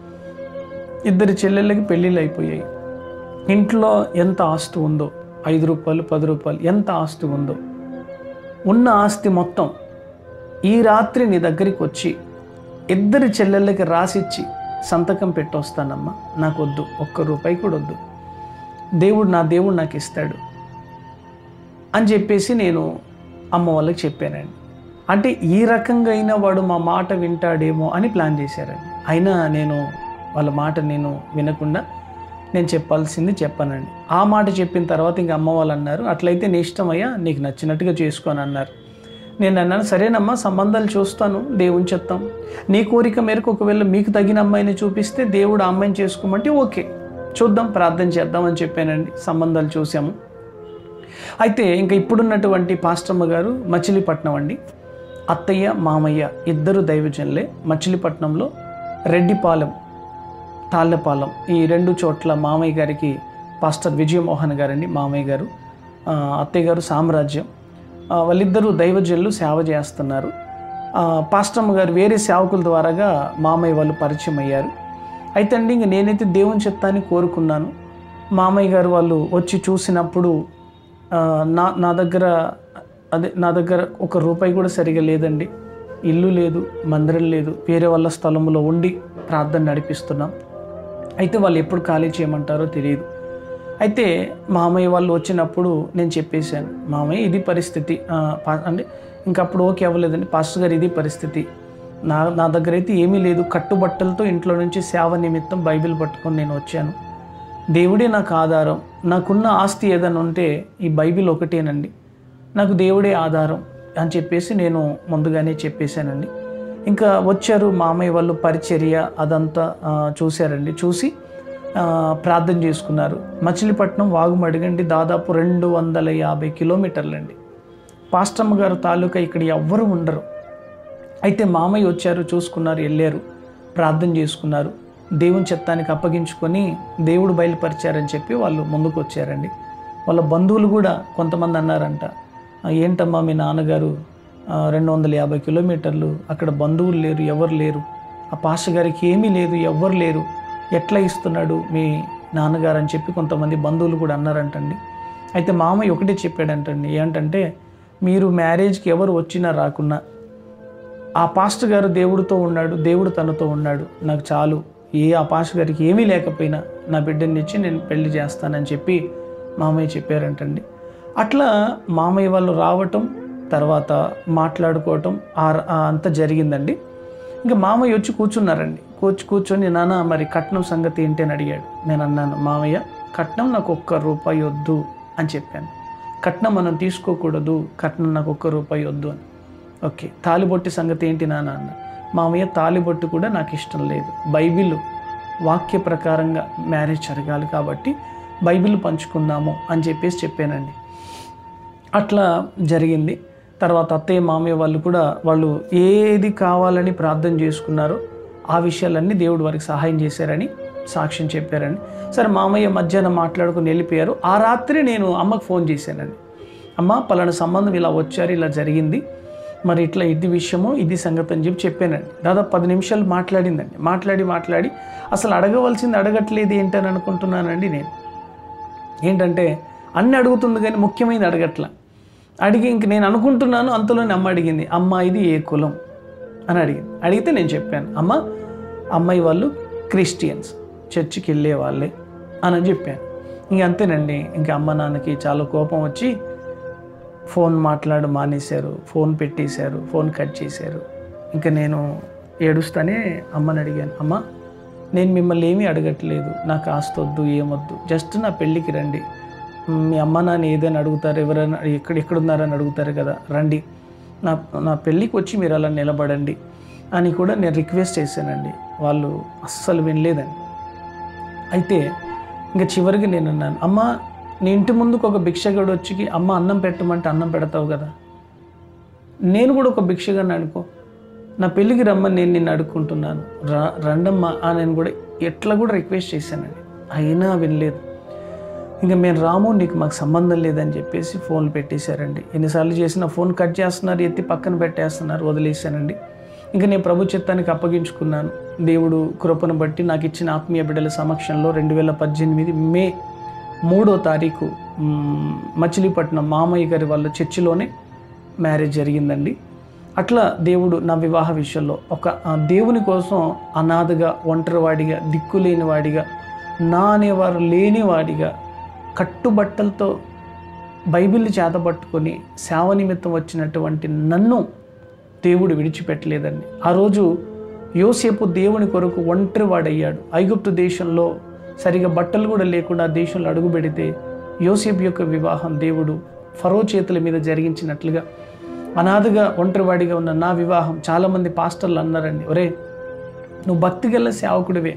A: ఇద్దరి చెల్లెళ్ళకి పెళ్ళిళ్ళు అయిపోయాయి ఇంట్లో ఎంత ఆస్తి ఉందో ఐదు రూపాయలు పది రూపాయలు ఎంత ఆస్తి ఉందో ఉన్న ఆస్తి మొత్తం ఈ రాత్రి నీ దగ్గరికి వచ్చి ఇద్దరి చెల్లెళ్ళకి రాసిచ్చి సంతకం పెట్టొస్తానమ్మా నాకు వద్దు ఒక్క రూపాయి కూడా వద్దు దేవుడు నా దేవుడు నాకు ఇస్తాడు అని చెప్పేసి నేను అమ్మ వాళ్ళకి చెప్పానండి అంటే ఈ రకంగా అయినా వాడు మా మాట వింటాడేమో అని ప్లాన్ చేశారండి అయినా నేను వాళ్ళ మాట నేను వినకుండా నేను చెప్పాల్సింది చెప్పానండి ఆ మాట చెప్పిన తర్వాత ఇంక అమ్మ వాళ్ళు అన్నారు అట్లయితే నీ ఇష్టమయ్యా నీకు నచ్చినట్టుగా చేసుకోని అన్నారు నేను అన్నాను సరేనమ్మా సంబంధాలు చూస్తాను దేవుని చెప్తాం నీ కోరిక మేరకు ఒకవేళ మీకు తగిన అమ్మాయిని చూపిస్తే దేవుడు ఆ అమ్మాయిని చేసుకోమంటే ఓకే చూద్దాం ప్రార్థన చేద్దాం అని చెప్పానండి సంబంధాలు చూసాము అయితే ఇంకా ఇప్పుడున్నటువంటి పాస్టమ్మ గారు మచిలీపట్నం అండి అత్తయ్య మామయ్య ఇద్దరు దైవజనులే మచిలీపట్నంలో రెడ్డిపాలెం తాళ్ళపాలెం ఈ రెండు చోట్ల మామయ్య గారికి పాస్టర్ విజయమోహన్ గారండి మామయ్య గారు ఆ, అత్తయ్య గారు సామ్రాజ్యం ఆ, వాళ్ళిద్దరూ దైవజనులు సేవ చేస్తున్నారు ఆ, పాస్టమ్మ గారు వేరే సేవకుల ద్వారాగా మామయ్య వాళ్ళు పరిచయం అయ్యారు అయితే అండి ఇంక నేనైతే దేవుని చెప్తాని కోరుకున్నాను మామయ్య గారు వాళ్ళు వచ్చి చూసినప్పుడు ఆ, నా నా దగ్గర అదే నా దగ్గర ఒక రూపాయి కూడా సరిగా లేదండి ఇల్లు లేదు మందిరం లేదు వేరే వాళ్ళ స్థలంలో ఉండి ప్రార్థన నడిపిస్తున్నాం అయితే వాళ్ళు ఎప్పుడు ఖాళీ చేయమంటారో తెలియదు అయితే మామయ్య వాళ్ళు వచ్చినప్పుడు నేను చెప్పేశాను మామయ్య ఇది పరిస్థితి ఆ, పా- అంటే ఇంకప్పుడు ఓకే అవ్వలేదండి పాస్టర్ గారు ఇది పరిస్థితి నా నా దగ్గర అయితే ఏమీ లేదు కట్టుబట్టలతో ఇంట్లో నుంచి సేవ నిమిత్తం బైబిల్ పట్టుకొని నేను వచ్చాను దేవుడే నాకు ఆధారం నాకున్న ఆస్తి ఏదైనా ఉంటే ఈ బైబిల్ ఒకటేనండి నాకు దేవుడే ఆధారం అని చెప్పేసి నేను ముందుగానే చెప్పేశానండి ఇంకా వచ్చారు మామయ్య వాళ్ళు పరిచర్య అదంతా ఆ, చూశారండి చూసి ఆ, ప్రార్థన చేసుకున్నారు మచిలీపట్నం వాగుమడిగండి దాదాపు రెండు వందల యాభై కిలోమీటర్లండి పాస్టమ్మ గారు తాలూకా ఇక్కడ ఎవ్వరు ఉండరు అయితే మామయ్య వచ్చారు చూసుకున్నారు వెళ్ళారు ప్రార్థన చేసుకున్నారు దేవుని చిత్తానికి అప్పగించుకొని దేవుడు బయలుపరిచారని చెప్పి వాళ్ళు ముందుకు వచ్చారండి వాళ్ళ బంధువులు కూడా కొంతమంది అన్నారంట "ఆ, ఏంటమ్మా మీ నాన్నగారు ఆ, రెండు వందల యాభై కిలోమీటర్లు అక్కడ బంధువులు లేరు ఎవరు లేరు ఆ పాష గారికి ఏమీ లేదు ఎవ్వరు లేరు ఎట్లా ఇస్తున్నాడు మీ నాన్నగారు అని చెప్పి కొంతమంది బంధువులు కూడా అన్నారంటండి అయితే మామయ్య ఒకటే చెప్పాడంటండి ఏంటంటే మీరు మ్యారేజ్కి ఎవరు వచ్చినా రాకున్నా ఆ పాస్టర్ గారు దేవుడితో ఉన్నాడు దేవుడు తనతో ఉన్నాడు నాకు చాలు ఏ ఆ పాస్టర్ గారికి ఏమీ లేకపోయినా నా బిడ్డని ఇచ్చి నేను పెళ్లి చేస్తానని చెప్పి మామయ్య చెప్పారంటండి అట్లా మామయ్య వాళ్ళు రావటం తర్వాత మాట్లాడుకోవటం ఆ- ఆ అంతా జరిగిందండి ఇంకా మామయ్య వచ్చి కూర్చున్నారండి కూర్చు కూర్చొని నాన్న మరి కట్నం సంగతి ఏంటి అని అడిగాడు నేను అన్నాను మామయ్య కట్నం నాకు ఒక్క రూపాయి వద్దు అని చెప్పాను కట్నం మనం తీసుకోకూడదు కట్నం నాకు ఒక్క రూపాయి వద్దు అని ఓకే తాలిబొట్టి సంగతి ఏంటి నాన్న అన్న మామయ్య తాలిబొట్టు కూడా నాకు ఇష్టం లేదు బైబిల్ వాక్య ప్రకారంగా మ్యారేజ్ జరగాలి కాబట్టి బైబిల్ పంచుకుందాము అని చెప్పేసి చెప్పానండి అట్లా జరిగింది తర్వాత అత్తయ్య మామయ్య వాళ్ళు కూడా వాళ్ళు ఏది కావాలని ప్రార్థన చేసుకున్నారో ఆ విషయాలన్నీ దేవుడు వారికి సహాయం చేశారని సాక్ష్యం చెప్పారని సరే మామయ్య మధ్యాహ్నం మాట్లాడుకుని వెళ్ళిపోయారు ఆ రాత్రి నేను అమ్మకు ఫోన్ చేశానండి అమ్మ పలానా సంబంధం ఇలా వచ్చారు ఇలా జరిగింది మరి ఇట్లా ఇది విషయము ఇది సంగతి అని చెప్పి చెప్పానండి దాదాపు పది నిమిషాలు మాట్లాడిందండి మాట్లాడి మాట్లాడి అసలు అడగవలసింది అడగట్లేదు ఏంటని అనుకుంటున్నానండి నేను ఏంటంటే అన్ని అడుగుతుంది కానీ ముఖ్యమైనది అడగట్ల అడిగి ఇంక నేను అనుకుంటున్నాను అంతలోనే అమ్మ అడిగింది అమ్మ ఇది ఏ కులం అని అడిగింది అడిగితే నేను చెప్పాను అమ్మ అమ్మాయి వాళ్ళు క్రిస్టియన్స్ చర్చికి వెళ్ళే వాళ్ళే అని అని చెప్పాను ఇంక అంతేనండి ఇంకా అమ్మ నాన్నకి చాలా కోపం వచ్చి ఫోన్ మాట్లాడు మానేశారు ఫోన్ పెట్టేశారు ఫోన్ కట్ చేశారు ఇంకా నేను ఏడుస్తానే అమ్మని అడిగాను అమ్మ నేను మిమ్మల్ని ఏమీ అడగట్లేదు నాకు ఆస్తి వద్దు ఏమొద్దు జస్ట్ నా పెళ్ళికి రండి మీ అమ్మ నాన్న ఏదైనా అడుగుతారు ఎవరైనా ఎక్కడ ఎక్కడున్నారని అడుగుతారు కదా రండి నా నా పెళ్ళికి వచ్చి మీరు అలా నిలబడండి అని కూడా నేను రిక్వెస్ట్ చేశానండి వాళ్ళు అస్సలు వినలేదండి అయితే ఇంకా చివరికి నేను అన్నాను అమ్మ నీ ఇంటి ముందుకు ఒక భిక్షగాడు వచ్చి అమ్మ అన్నం పెట్టమంటే అన్నం పెడతావు కదా నేను కూడా ఒక భిక్షగాడిని అనుకో నా పెళ్ళికి రమ్మని నేను నిన్ను అడుక్కుంటున్నాను రా రండమ్మా అని నేను కూడా ఎట్లా కూడా రిక్వెస్ట్ చేశానండి అయినా వినలేదు ఇంకా మేము రాము నీకు మాకు సంబంధం లేదని చెప్పేసి ఫోన్లు పెట్టేశారండి ఎన్నిసార్లు చేసినా ఫోన్ కట్ చేస్తున్నారు ఎత్తి పక్కన పెట్టేస్తున్నారు వదిలేశానండి ఇంకా నేను ప్రభు చిత్తానికి అప్పగించుకున్నాను దేవుడు కృపను బట్టి నాకు ఇచ్చిన ఆత్మీయ బిడ్డల సమక్షంలో రెండు వేల పద్దెనిమిది మే మూడో తారీఖు మ్, మచిలీపట్నం మామయ్య గారి వాళ్ళ చర్చిలోనే మ్యారేజ్ జరిగిందండి అట్లా దేవుడు నా వివాహ విషయంలో ఒక ఆ దేవుని కోసం అనాథగా ఒంటరివాడిగా దిక్కులేని వాడిగా నా అనేవారు లేనివాడిగా కట్టుబట్టలతో బైబిల్ని చేతపట్టుకొని సేవ నిమిత్తం వచ్చినటువంటి నన్ను దేవుడు విడిచిపెట్టలేదండి ఆ రోజు యోసేపు దేవుని కొరకు ఒంటరివాడయ్యాడు ఐగుప్తు దేశంలో సరిగా బట్టలు కూడా లేకుండా ఆ దేశంలో అడుగు పెడితే యోసేపు యొక్క వివాహం దేవుడు ఫరో చేతుల మీద జరిగించినట్లుగా అనాథగా ఒంటరివాడిగా ఉన్న నా వివాహం చాలామంది పాస్టర్లు అన్నారండి ఒరే నువ్వు భక్తి గల సేవకుడివే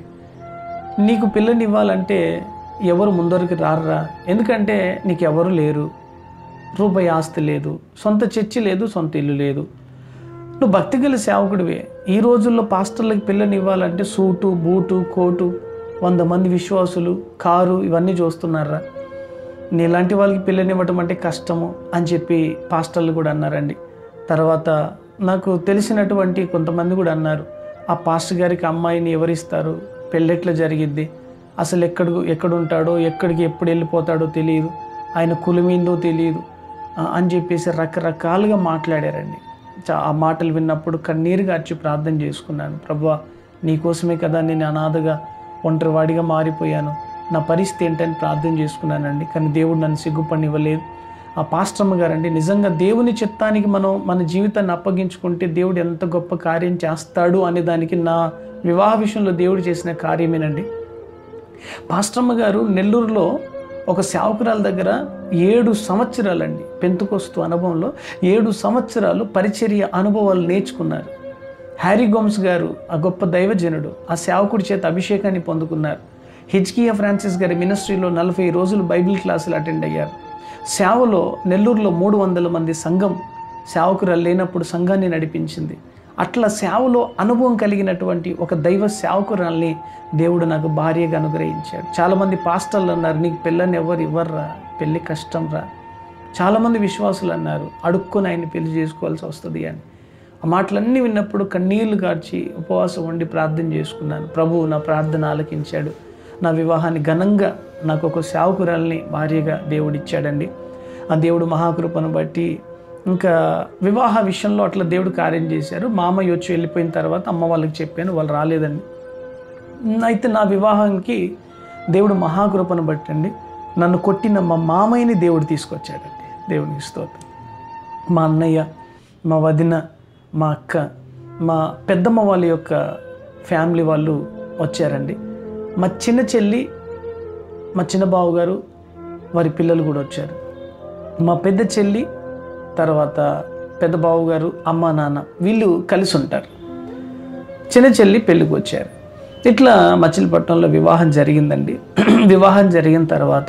A: నీకు పిల్లని ఇవ్వాలంటే ఎవరు ముందరికి రారురా ఎందుకంటే నీకు ఎవరు లేరు రూపాయి ఆస్తి లేదు సొంత చర్చి లేదు సొంత ఇల్లు లేదు నువ్వు భక్తి గల సేవకుడివే ఈ రోజుల్లో పాస్టర్లకు పిల్లని ఇవ్వాలంటే సూటు బూటు కోటు వంద మంది విశ్వాసులు కారు ఇవన్నీ చూస్తున్నారా నీలాంటి వాళ్ళకి పిల్లనివ్వటం అంటే కష్టము అని చెప్పి పాస్టర్లు కూడా అన్నారండి తర్వాత నాకు తెలిసినటువంటి కొంతమంది కూడా అన్నారు ఆ పాస్టర్ గారికి అమ్మాయిని ఎవరిస్తారు పెళ్ళెట్లా జరిగిద్ది అసలు ఎక్కడ ఎక్కడుంటాడో ఎక్కడికి ఎప్పుడు వెళ్ళిపోతాడో తెలియదు ఆయన కులమేందో తెలియదు ఆ, అని చెప్పేసి రకరకాలుగా మాట్లాడారండి చా- ఆ మాటలు విన్నప్పుడు కన్నీరు గార్చి ప్రార్థన చేసుకున్నాను ప్రభా నీకోసమే కదా నేను అనాథగా ఒంటరివాడిగా మారిపోయాను నా పరిస్థితి ఏంటని ప్రార్థన చేసుకున్నానండి కానీ దేవుడు నన్ను సిగ్గుపడినివ్వలేదు ఆ పాస్టమ్మ గారండి నిజంగా దేవుని చిత్తానికి మనం మన జీవితాన్ని అప్పగించుకుంటే దేవుడు ఎంత గొప్ప కార్యం చేస్తాడు అనే దానికి నా వివాహ విషయంలో దేవుడు చేసిన కార్యమేనండి పాస్టమ్మ గారు నెల్లూరులో ఒక సేవకురాల దగ్గర ఏడు సంవత్సరాలండి పెంతుకొస్తు అనుభవంలో ఏడు సంవత్సరాలు పరిచర్య అనుభవాలు నేర్చుకున్నారు హ్యారీ గోమ్స్ గారు ఆ గొప్ప దైవజనుడు ఆ సేవకుడి చేత అభిషేకాన్ని పొందుకున్నారు హెచ్కియా ఫ్రాన్సిస్ గారి మినిస్ట్రీలో నలభై రోజులు బైబిల్ క్లాసులు అటెండ్ అయ్యారు సేవలో నెల్లూరులో మూడు వందల మంది సంఘం సేవకురాలు లేనప్పుడు సంఘాన్ని నడిపించింది అట్లా సేవలో అనుభవం కలిగినటువంటి ఒక దైవ సేవకురాల్ని దేవుడు నాకు భార్యగా అనుగ్రహించాడు చాలామంది పాస్టర్లు అన్నారు నీకు పిల్లని ఎవరు ఇవ్వర్రా పెళ్ళి కష్టం రా చాలామంది విశ్వాసులు అన్నారు అడుక్కొని ఆయన పెళ్లి చేసుకోవాల్సి వస్తుంది అని ఆ మాటలన్నీ విన్నప్పుడు కన్నీళ్లు కార్చి ఉపవాసం ఉండి ప్రార్థన చేసుకున్నాను ప్రభువు నా ప్రార్థన ఆలకించాడు నా వివాహాన్ని ఘనంగా నాకు ఒక సేవకురాల్ని భార్యగా దేవుడు ఇచ్చాడండి ఆ దేవుడు మహాకృపను బట్టి ఇంకా వివాహ విషయంలో అట్లా దేవుడు కార్యం చేశారు మామయ్య వచ్చి వెళ్ళిపోయిన తర్వాత అమ్మ వాళ్ళకి చెప్పాను వాళ్ళు రాలేదండి అయితే నా వివాహానికి దేవుడు మహాకృపను బట్టండి నన్ను కొట్టిన మా మామయ్యని దేవుడు తీసుకొచ్చాడండి దేవునికి స్తోత్రం మా అన్నయ్య మా వదిన మా అక్క మా పెద్దమ్మ వాళ్ళ యొక్క ఫ్యామిలీ వాళ్ళు వచ్చారండి మా చిన్న చెల్లి మా చిన్న బావ గారు వారి పిల్లలు కూడా వచ్చారు మా పెద్ద చెల్లి తర్వాత పెద్ద బావు గారు అమ్మ నాన్న వీళ్ళు కలిసి ఉంటారు చిన్న చెల్లి పెళ్ళికి వచ్చారు ఇట్లా మచిలీపట్నంలో వివాహం జరిగిందండి వివాహం జరిగిన తర్వాత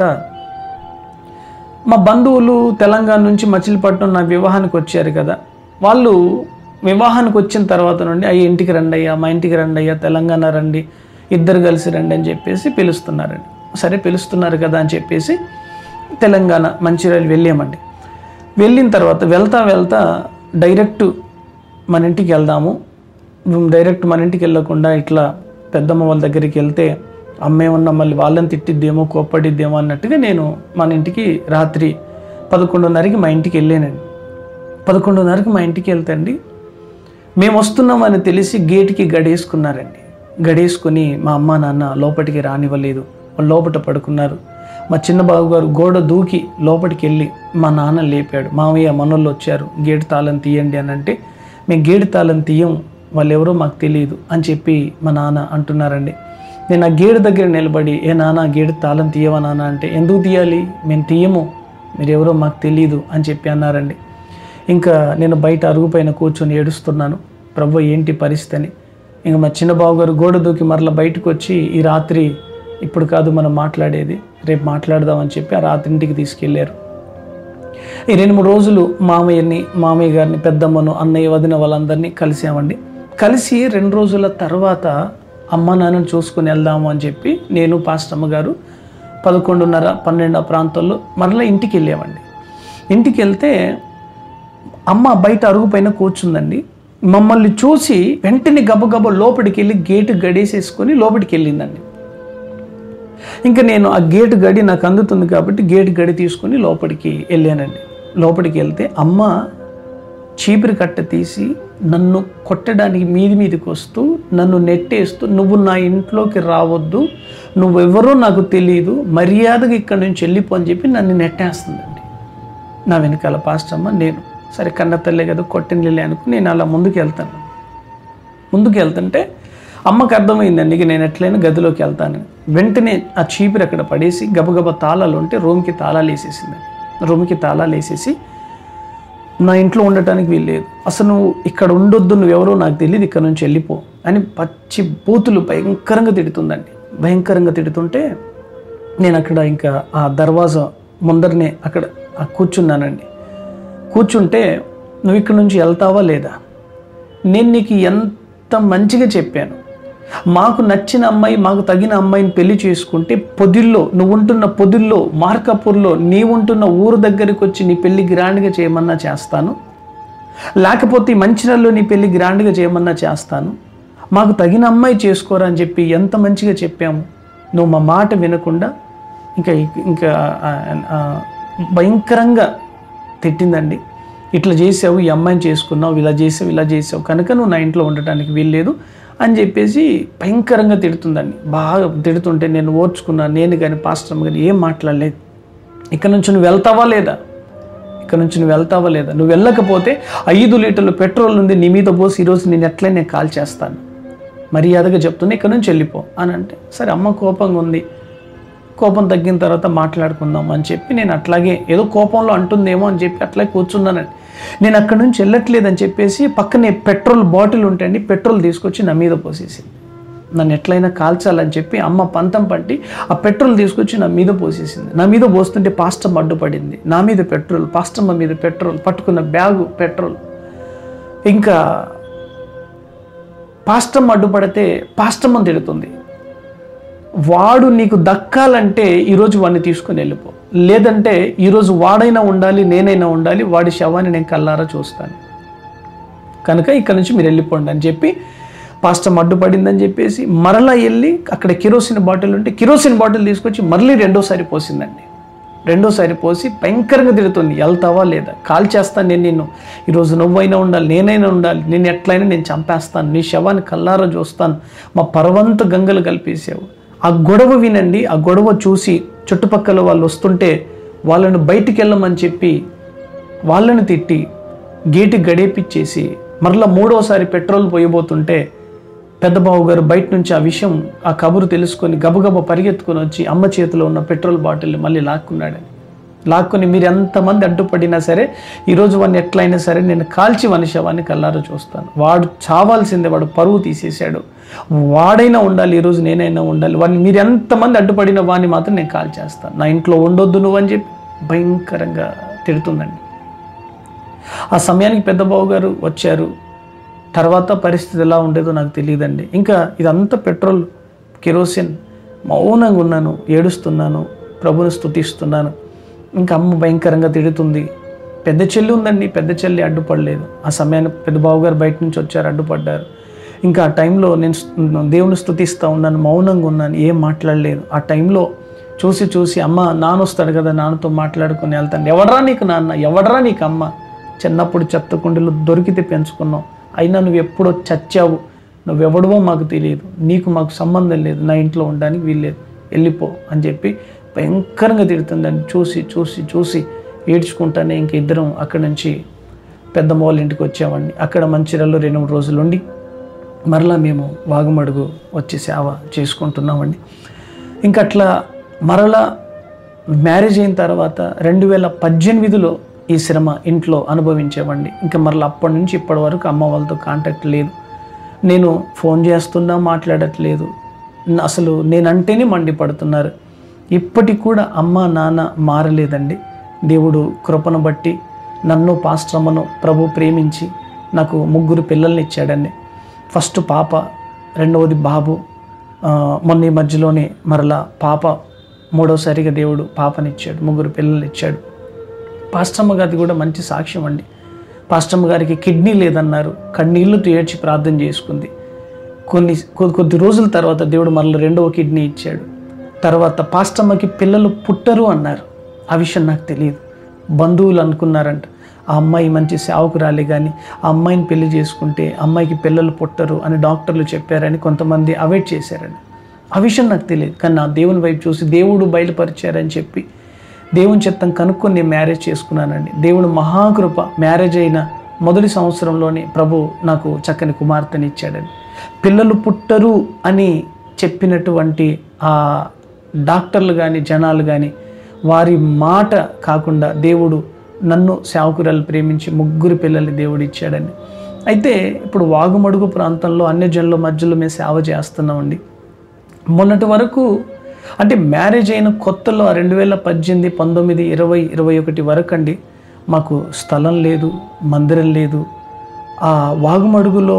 A: మా బంధువులు తెలంగాణ నుంచి మచిలీపట్నం నా వివాహానికి వచ్చారు కదా వాళ్ళు వివాహానికి వచ్చిన తర్వాత నుండి అయ్యి ఇంటికి రండి అయ్యా మా ఇంటికి రండి అయ్యా తెలంగాణ రండి ఇద్దరు కలిసి రండి అని చెప్పేసి పిలుస్తున్నారండి సరే పిలుస్తున్నారు కదా అని చెప్పేసి తెలంగాణ మంచిర్యాల వెళ్ళామండి వెళ్ళిన తర్వాత వెళ్తా వెళ్తా డైరెక్ట్ మన ఇంటికి వెళ్దాము డైరెక్ట్ మన ఇంటికి వెళ్ళకుండా ఇట్లా పెద్దమ్మ వాళ్ళ దగ్గరికి వెళ్తే అమ్మే ఉన్న మళ్ళీ వాళ్ళని తిట్టిద్దేమో కోప్పడిద్దేమో అన్నట్టుగా నేను మన ఇంటికి రాత్రి పదకొండున్నరకి మా ఇంటికి వెళ్ళానండి పదకొండున్నరకి మా ఇంటికి వెళ్తే అండి మేము వస్తున్నామని తెలిసి గేట్కి గడేసుకున్నారండి గడేసుకుని మా అమ్మ నాన్న లోపలికి రానివ్వలేదు వాళ్ళు లోపట పడుకున్నారు మా చిన్న బాబు గారు గోడ దూకి లోపలికి వెళ్ళి మా నాన్న లేపాడు మామయ్య మనోళ్ళు వచ్చారు గేటు తాళం తీయండి అని అంటే మేము గేటు తాళం తీయం వాళ్ళు ఎవరో మాకు తెలియదు అని చెప్పి మా నాన్న అంటున్నారండి నేను ఆ గేటు దగ్గర నిలబడి ఏ నాన్న గేటు తాళం తీయవా నాన్న అంటే ఎందుకు తీయాలి మేము తీయము మీరు ఎవరో మాకు తెలియదు అని చెప్పి అన్నారండి ఇంకా నేను బయట అరుగు పైన కూర్చొని ఏడుస్తున్నాను ప్రభు ఏంటి పరిస్థితి అని ఇంకా మా చిన్న బాబు గారు గోడ దూకి మరలా బయటకు వచ్చి ఈ రాత్రి ఇప్పుడు కాదు మనం మాట్లాడేది రేపు మాట్లాడదామని చెప్పి ఆ రాత్రి ఇంటికి తీసుకెళ్ళారు ఈ రెండు మూడు రోజులు మామయ్యని మామయ్య గారిని పెద్దమ్మను అన్నయ్య వదిన వాళ్ళందరినీ కలిసామండి కలిసి రెండు రోజుల తర్వాత అమ్మ నాన్నని చూసుకుని వెళ్దాము అని చెప్పి నేను పాస్టమ్మ గారు పదకొండున్నర పన్నెండు ఆ ప్రాంతాల్లో మరలా ఇంటికి వెళ్ళామండి ఇంటికి వెళ్తే అమ్మ బయట అరుగు పైన కూర్చుందండి మమ్మల్ని చూసి వెంటనే గబగబ లోపలికి వెళ్ళి గేటు గడేసేసుకొని లోపలికి వెళ్ళిందండి ఇంకా నేను ఆ గేటు గడి నాకు అందుతుంది కాబట్టి గేటు గడి తీసుకొని లోపలికి వెళ్ళానండి లోపలికి వెళ్తే అమ్మ చీపిరి కట్ట తీసి నన్ను కొట్టడానికి మీది మీదకి వస్తూ నన్ను నెట్టేస్తూ నువ్వు నా ఇంట్లోకి రావద్దు నువ్వెవరో నాకు తెలియదు మర్యాదగా ఇక్కడ నుంచి వెళ్ళిపో అని చెప్పి నన్ను నెట్టేస్తుందండి నా వెనకాల పాస్టమ్మ నేను సరే కన్న తల్లే కదా కొట్టినలే అనుకుని నేను అలా ముందుకు వెళ్తాను ముందుకు వెళ్తుంటే అమ్మకి అర్థమైందండి ఇక నేను ఎట్లయినా గదిలోకి వెళ్తాను వెంటనే ఆ చీపిరి అక్కడ పడేసి గబగబా తాళాలు ఉంటే రూమ్కి తాళాలు వేసేసింది రూమ్కి తాళాలు వేసేసి నా ఇంట్లో ఉండటానికి వీల్లేదు అసలు నువ్వు ఇక్కడ ఉండొద్దు నువ్వెవరో నాకు తెలియదు ఇక్కడ నుంచి వెళ్ళిపో అని పచ్చి బూతులు భయంకరంగా తిడుతుందండి భయంకరంగా తిడుతుంటే నేను అక్కడ ఇంకా ఆ దర్వాజా ముందరనే అక్కడ ఆ కూర్చున్నానండి కూర్చుంటే నువ్వు ఇక్కడ నుంచి వెళ్తావా లేదా నేను నీకు ఎంత మంచిగా చెప్పాను మాకు నచ్చిన అమ్మాయి మాకు తగిన అమ్మాయిని పెళ్లి చేసుకుంటే పొదిల్లో నువ్వు ఉంటున్న పొదిల్లో మార్కాపూర్లో నీ ఉంటున్న ఊరు దగ్గరికి వచ్చి నీ పెళ్లి గ్రాండ్గా చేయమన్నా చేస్తాను లేకపోతే ఈ మంచిర్యాలలో నీ పెళ్లి గ్రాండ్గా చేయమన్నా చేస్తాను మాకు తగిన అమ్మాయి చేసుకోరా అని చెప్పి ఎంత మంచిగా చెప్పాము నువ్వు మా మాట వినకుండా ఇంకా ఇంకా ఆ, ఆ, భయంకరంగా తిట్టిందండి ఇట్లా చేసావు ఈ అమ్మాయిని చేసుకున్నావు ఇలా చేసావు ఇలా చేసావు కనుక నువ్వు నా ఇంట్లో ఉండటానికి వీల్లేదు అని చెప్పేసి భయంకరంగా తిడుతుందండి బాగా తిడుతుంటే నేను ఓర్చుకున్నాను నేను కానీ పాస్టర్ కానీ ఏం మాట్లాడలేదు ఇక్కడ నుంచి నువ్వు వెళ్తావా లేదా ఇక్కడ నుంచి నువ్వు వెళ్తావా లేదా నువ్వు వెళ్ళకపోతే ఐదు లీటర్లు పెట్రోల్ ఉంది నీ మీద పోసి ఈరోజు నేను ఎట్లయినా కాల్ చేస్తాను మర్యాదగా చెప్తున్నా ఇక్కడ నుంచి వెళ్ళిపో అని అంటే సరే అమ్మ కోపంగా ఉంది కోపం తగ్గిన తర్వాత మాట్లాడుకుందాం అని చెప్పి నేను అట్లాగే ఏదో కోపంలో అంటుందేమో అని చెప్పి అట్లాగే కూర్చున్నానండి నేను అక్కడి నుంచి వెళ్ళట్లేదని చెప్పేసి పక్కనే పెట్రోల్ బాటిల్ ఉంటండి పెట్రోల్ తీసుకొచ్చి నా మీద పోసేసింది నన్ను ఎట్లయినా కాల్చాలని చెప్పి అమ్మ పంతం పట్టి ఆ పెట్రోల్ తీసుకొచ్చి నా మీద పోసేసింది నా మీద పోస్తుంటే పాస్టమ్ అడ్డుపడింది నా మీద పెట్రోల్ పాస్టమ్మ మీద పెట్రోల్ పట్టుకున్న బ్యాగు పెట్రోల్ ఇంకా పాస్టమ్ అడ్డుపడితే పాస్టమ్మ తిడుతుంది వాడు నీకు దక్కాలంటే ఈరోజు వాడిని తీసుకుని వెళ్ళిపో లేదంటే ఈరోజు వాడైనా ఉండాలి నేనైనా ఉండాలి వాడి శవాన్ని నేను కల్లారా చూస్తాను కనుక ఇక్కడ నుంచి మీరు వెళ్ళిపోండి అని చెప్పి పాస్టమ్ అడ్డుపడిందని చెప్పేసి మరలా వెళ్ళి అక్కడ కిరోసిన్ బాటిల్ ఉంటే కిరోసిన్ బాటిల్ తీసుకొచ్చి మళ్ళీ రెండోసారి పోసిందండి రెండోసారి పోసి భయంకరంగా తిడుతుంది వెళ్తావా లేదా కాల్ చేస్తాను నేను నిన్ను ఈరోజు నువ్వైనా ఉండాలి నేనైనా ఉండాలి నేను ఎట్లయినా నేను చంపేస్తాను నీ శవాన్ని కల్లారా చూస్తాను మా పర్వంత గంగలు కల్పేసావు ఆ గొడవ వినండి ఆ గొడవ చూసి చుట్టుపక్కల వాళ్ళు వస్తుంటే వాళ్ళని బయటికి వెళ్ళమని చెప్పి వాళ్ళని తిట్టి గేటు గడేపిచ్చేసి మరలా మూడోసారి పెట్రోల్ పోయబోతుంటే పెద్ద బాబు గారు బయట నుంచి ఆ విషయం ఆ కబురు తెలుసుకొని గబగబ పరిగెత్తుకొని వచ్చి అమ్మ చేతిలో ఉన్న పెట్రోల్ బాటిల్ మళ్ళీ లాక్కున్నాడని లాక్కుని మీరు ఎంతమంది అడ్డుపడినా సరే ఈరోజు వాడిని ఎట్లయినా సరే నేను కాల్చి వాని శవాన్ని కల్లారా చూస్తాను వాడు చావాల్సిందే వాడు పరువు తీసేశాడు వాడైనా ఉండాలి ఈరోజు నేనైనా ఉండాలి వాడిని మీరు ఎంతమంది అడ్డుపడిన వాడిని మాత్రం నేను కాల్ చేస్తాను నా ఇంట్లో ఉండొద్దు నువ్వు అని చెప్పి భయంకరంగా తిడుతుందండి ఆ సమయానికి పెద్ద బాబు గారు వచ్చారు తర్వాత పరిస్థితి ఎలా ఉండేదో నాకు తెలియదండి ఇంకా ఇదంతా పెట్రోల్ కెరోసిన్ మౌనంగా ఉన్నాను ఏడుస్తున్నాను ప్రభుని స్తుతిస్తున్నాను ఇంకా అమ్మ భయంకరంగా తిడుతుంది పెద్ద చెల్లి ఉందండి పెద్ద చెల్లి అడ్డుపడలేదు ఆ సమయానికి పెద్ద బాబు గారు బయట నుంచి వచ్చారు అడ్డుపడ్డారు ఇంకా ఆ టైంలో నేను స్తు- దేవుని స్తుతిస్తూ ఉన్నాను మౌనంగా ఉన్నాను ఏం మాట్లాడలేదు ఆ టైంలో చూసి చూసి అమ్మ నాన్న వస్తాడు కదా నాన్నతో మాట్లాడుకుని వెళ్తాను ఎవడరా నీకు నాన్న ఎవడరా నీకు అమ్మ చిన్నప్పుడు చెత్త కుండీలు దొరికితే పెంచుకున్నాం అయినా నువ్వు ఎప్పుడో చచ్చావు నువ్వెవడవో మాకు తెలియదు నీకు మాకు సంబంధం లేదు నా ఇంట్లో ఉండడానికి వీల్లేదు వెళ్ళిపో అని చెప్పి భయంకరంగా తిడుతుందని చూసి చూసి చూసి ఏడ్చుకుంటానే ఇంక ఇద్దరం అక్కడి నుంచి పెద్దమ్మ వాళ్ళ ఇంటికి వచ్చామండి అక్కడ మంచిర్యాలలో రెండు మూడు రోజులు ఉండి మరలా మేము వాగుమడుగు వచ్చి సేవ చేసుకుంటున్నామండి ఇంకా అట్లా మరలా మ్యారేజ్ అయిన తర్వాత రెండు వేల పద్దెనిమిదిలో ఈ శ్రమ ఇంట్లో అనుభవించామండి ఇంకా మరలా అప్పటి నుంచి ఇప్పటి వరకు అమ్మ వాళ్ళతో కాంటాక్ట్ లేదు నేను ఫోన్ చేస్తున్నా మాట్లాడట్లేదు న- అసలు నేనంటేనే మండిపడుతున్నారు ఇప్పటికి కూడా అమ్మ నాన్న మారలేదండి దేవుడు కృపను బట్టి నన్ను పాస్ట్రమ్మను ప్రభు ప్రేమించి నాకు ముగ్గురు పిల్లల్ని ఇచ్చాడండి ఫస్ట్ పాప రెండవది బాబు ఆ, మొన్న ఈ మధ్యలోనే మరలా పాప మూడోసారిగా దేవుడు పాపనిచ్చాడు ముగ్గురు పిల్లలు ఇచ్చాడు పాస్టమ్మ గారిది కూడా మంచి సాక్ష్యం అండి పాస్టమ్మ గారికి కిడ్నీ లేదన్నారు కన్నీళ్లతో ఏడ్చి ప్రార్థన చేసుకుంది కొన్ని కొద్ది కొద్ది రోజుల తర్వాత దేవుడు మరలా రెండవ కిడ్నీ ఇచ్చాడు తర్వాత పాస్టమ్మకి పిల్లలు పుట్టరు అన్నారు ఆ విషయం నాకు తెలియదు బంధువులు అనుకున్నారంట ఆ అమ్మాయి మంచి సేవకురాలి కానీ ఆ అమ్మాయిని పెళ్లి చేసుకుంటే అమ్మాయికి పిల్లలు పుట్టరు అని డాక్టర్లు చెప్పారని కొంతమంది అవాయిడ్ చేశారని ఆ విషయం నాకు తెలియదు కానీ నా దేవుని వైపు చూసి దేవుడు బయలుపరిచారని చెప్పి దేవుని చిత్తం కనుక్కొని నేను మ్యారేజ్ చేసుకున్నానండి దేవుడు మహాకృప మ్యారేజ్ అయిన మొదటి సంవత్సరంలోనే ప్రభు నాకు చక్కని కుమార్తెని ఇచ్చాడని పిల్లలు పుట్టరు అని చెప్పినటువంటి ఆ డాక్టర్లు కానీ జనాలు కానీ వారి మాట కాకుండా దేవుడు నన్ను సేవకురాలు ప్రేమించి ముగ్గురు పిల్లల్ని దేవుడు ఇచ్చాడని అయితే ఇప్పుడు వాగుమడుగు ప్రాంతంలో అన్ని జనుల మధ్యలో మేము సేవ చేస్తున్నామండి మొన్నటి వరకు అంటే మ్యారేజ్ అయిన కొత్తలో రెండు వేల పద్దెనిమిది పంతొమ్మిది ఇరవై ఇరవై ఒకటి వరకు అండి మాకు స్థలం లేదు మందిరం లేదు ఆ వాగుమడుగులో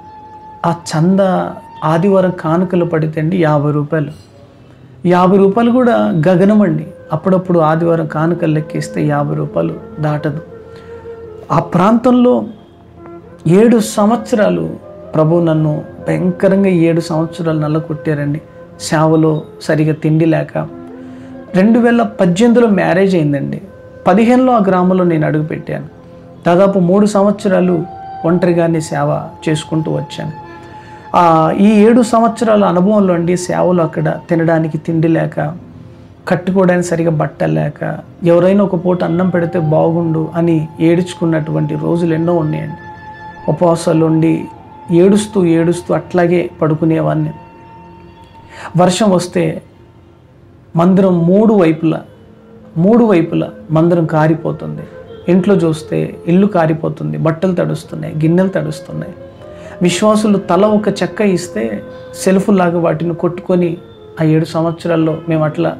A: ఆ చంద ఆదివారం కానుకలు పడితే అండి యాభై రూపాయలు యాభై రూపాయలు కూడా గగనం అండి అప్పుడప్పుడు ఆదివారం కానుకలు లెక్కిస్తే యాభై రూపాయలు దాటదు ఆ ప్రాంతంలో ఏడు సంవత్సరాలు ప్రభు నన్ను భయంకరంగా ఏడు సంవత్సరాలు నల్లకొట్టారండి సేవలో సరిగా తిండి లేక రెండు వేల పద్దెనిమిదిలో మ్యారేజ్ అయిందండి పదిహేనులో ఆ గ్రామంలో నేను అడుగుపెట్టాను దాదాపు మూడు సంవత్సరాలు ఒంటరిగానే సేవ చేసుకుంటూ వచ్చాను ఆ, ఈ ఏడు సంవత్సరాల అనుభవంలో అండి సేవలు అక్కడ తినడానికి తిండి లేక కట్టుకోవడానికి సరిగా బట్టలు లేక ఎవరైనా ఒక పూట అన్నం పెడితే బాగుండు అని ఏడుచుకున్నటువంటి రోజులు ఎన్నో ఉన్నాయండి ఉపవాసాలు ఉండి ఏడుస్తూ ఏడుస్తూ అట్లాగే పడుకునేవాడిని వర్షం వస్తే మందిరం మూడు వైపులా మూడు వైపులా మందిరం కారిపోతుంది ఇంట్లో చూస్తే ఇల్లు కారిపోతుంది బట్టలు తడుస్తున్నాయి గిన్నెలు తడుస్తున్నాయి విశ్వాసులు తల ఒక చెక్క ఇస్తే సెల్ఫ్ లాగా వాటిని కొట్టుకొని ఆ ఏడు సంవత్సరాల్లో మేము అట్లా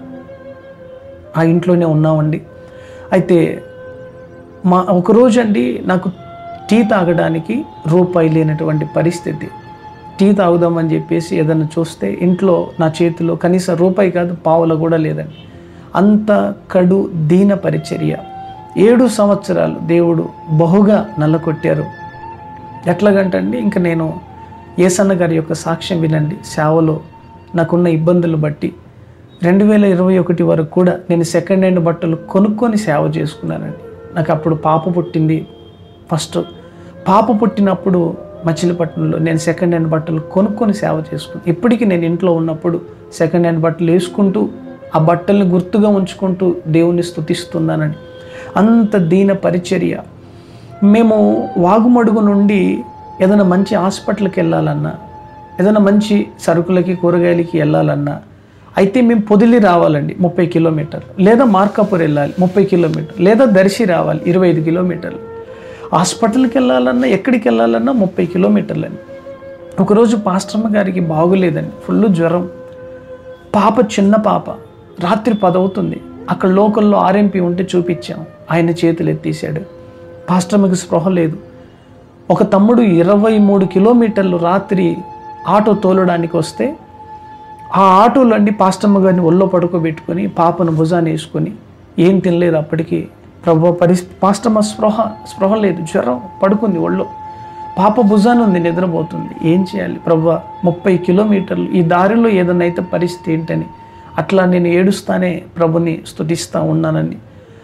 A: ఆ ఇంట్లోనే ఉన్నామండి అయితే మా ఒకరోజు అండి నాకు టీ తాగడానికి రూపాయి లేనటువంటి పరిస్థితి టీ తాగుదామని చెప్పేసి ఏదైనా చూస్తే ఇంట్లో నా చేతిలో కనీసం రూపాయి కాదు పావుల కూడా లేదండి అంత కడు దీన పరిచర్య ఏడు సంవత్సరాలు దేవుడు బహుగా నల్లకొట్టారు ఎట్లాగంటండి ఇంకా నేను ఏసన్న గారి యొక్క సాక్ష్యం వినండి సేవలో నాకున్న ఇబ్బందులు బట్టి రెండు వేల ఇరవై ఒకటి వరకు కూడా నేను సెకండ్ హ్యాండ్ బట్టలు కొనుక్కొని సేవ చేసుకున్నానండి నాకు అప్పుడు పాప పుట్టింది ఫస్ట్ పాప పుట్టినప్పుడు మచిలీపట్నంలో నేను సెకండ్ హ్యాండ్ బట్టలు కొనుక్కొని సేవ చేసుకున్నాను ఇప్పటికీ నేను ఇంట్లో ఉన్నప్పుడు సెకండ్ హ్యాండ్ బట్టలు వేసుకుంటూ ఆ బట్టల్ని గుర్తుగా ఉంచుకుంటూ దేవుని స్తుతిస్తున్నానండి అంత దీన పరిచర్య మేము వాగుమడుగు నుండి ఏదైనా మంచి హాస్పిటల్కి వెళ్ళాలన్నా ఏదైనా మంచి సరుకులకి కూరగాయలకి వెళ్ళాలన్నా అయితే మేము పొదిలి రావాలండి ముప్పై కిలోమీటర్లు లేదా మార్కాపూర్ వెళ్ళాలి ముప్పై కిలోమీటర్లు లేదా దర్శి రావాలి ఇరవై ఐదు కిలోమీటర్లు హాస్పిటల్కి వెళ్ళాలన్నా ఎక్కడికి వెళ్ళాలన్నా ముప్పై కిలోమీటర్లు అండి ఒకరోజు పాస్టర్మ గారికి బాగులేదండి ఫుల్ జ్వరం పాప చిన్న పాప రాత్రి పదవుతుంది అక్కడ లోకల్లో ఆర్ఎంపీ ఉంటే చూపించాం ఆయన చేతులు ఎత్తేసాడు పాస్టర్మకి స్పృహ లేదు ఒక తమ్ముడు ఇరవై మూడు కిలోమీటర్లు రాత్రి ఆటో తోలడానికి వస్తే ఆ ఆటోలో అండి పాస్టమ్మ గారిని ఒళ్ళో పడుకోబెట్టుకొని పాపను భుజాన్ని వేసుకొని ఏం తినలేదు అప్పటికి ప్రభు పరిస్ పాస్టమ్మ స్పృహ స్పృహ లేదు జ్వరం పడుకుంది ఒళ్ళో పాప భుజాన్ని ఉంది నిద్రపోతుంది ఏం చేయాలి ప్రభు ముప్పై కిలోమీటర్లు ఈ దారిలో ఏదైనా అయితే పరిస్థితి ఏంటని అట్లా నేను ఏడుస్తానే ప్రభుని స్తుతిస్తూ ఉన్నానని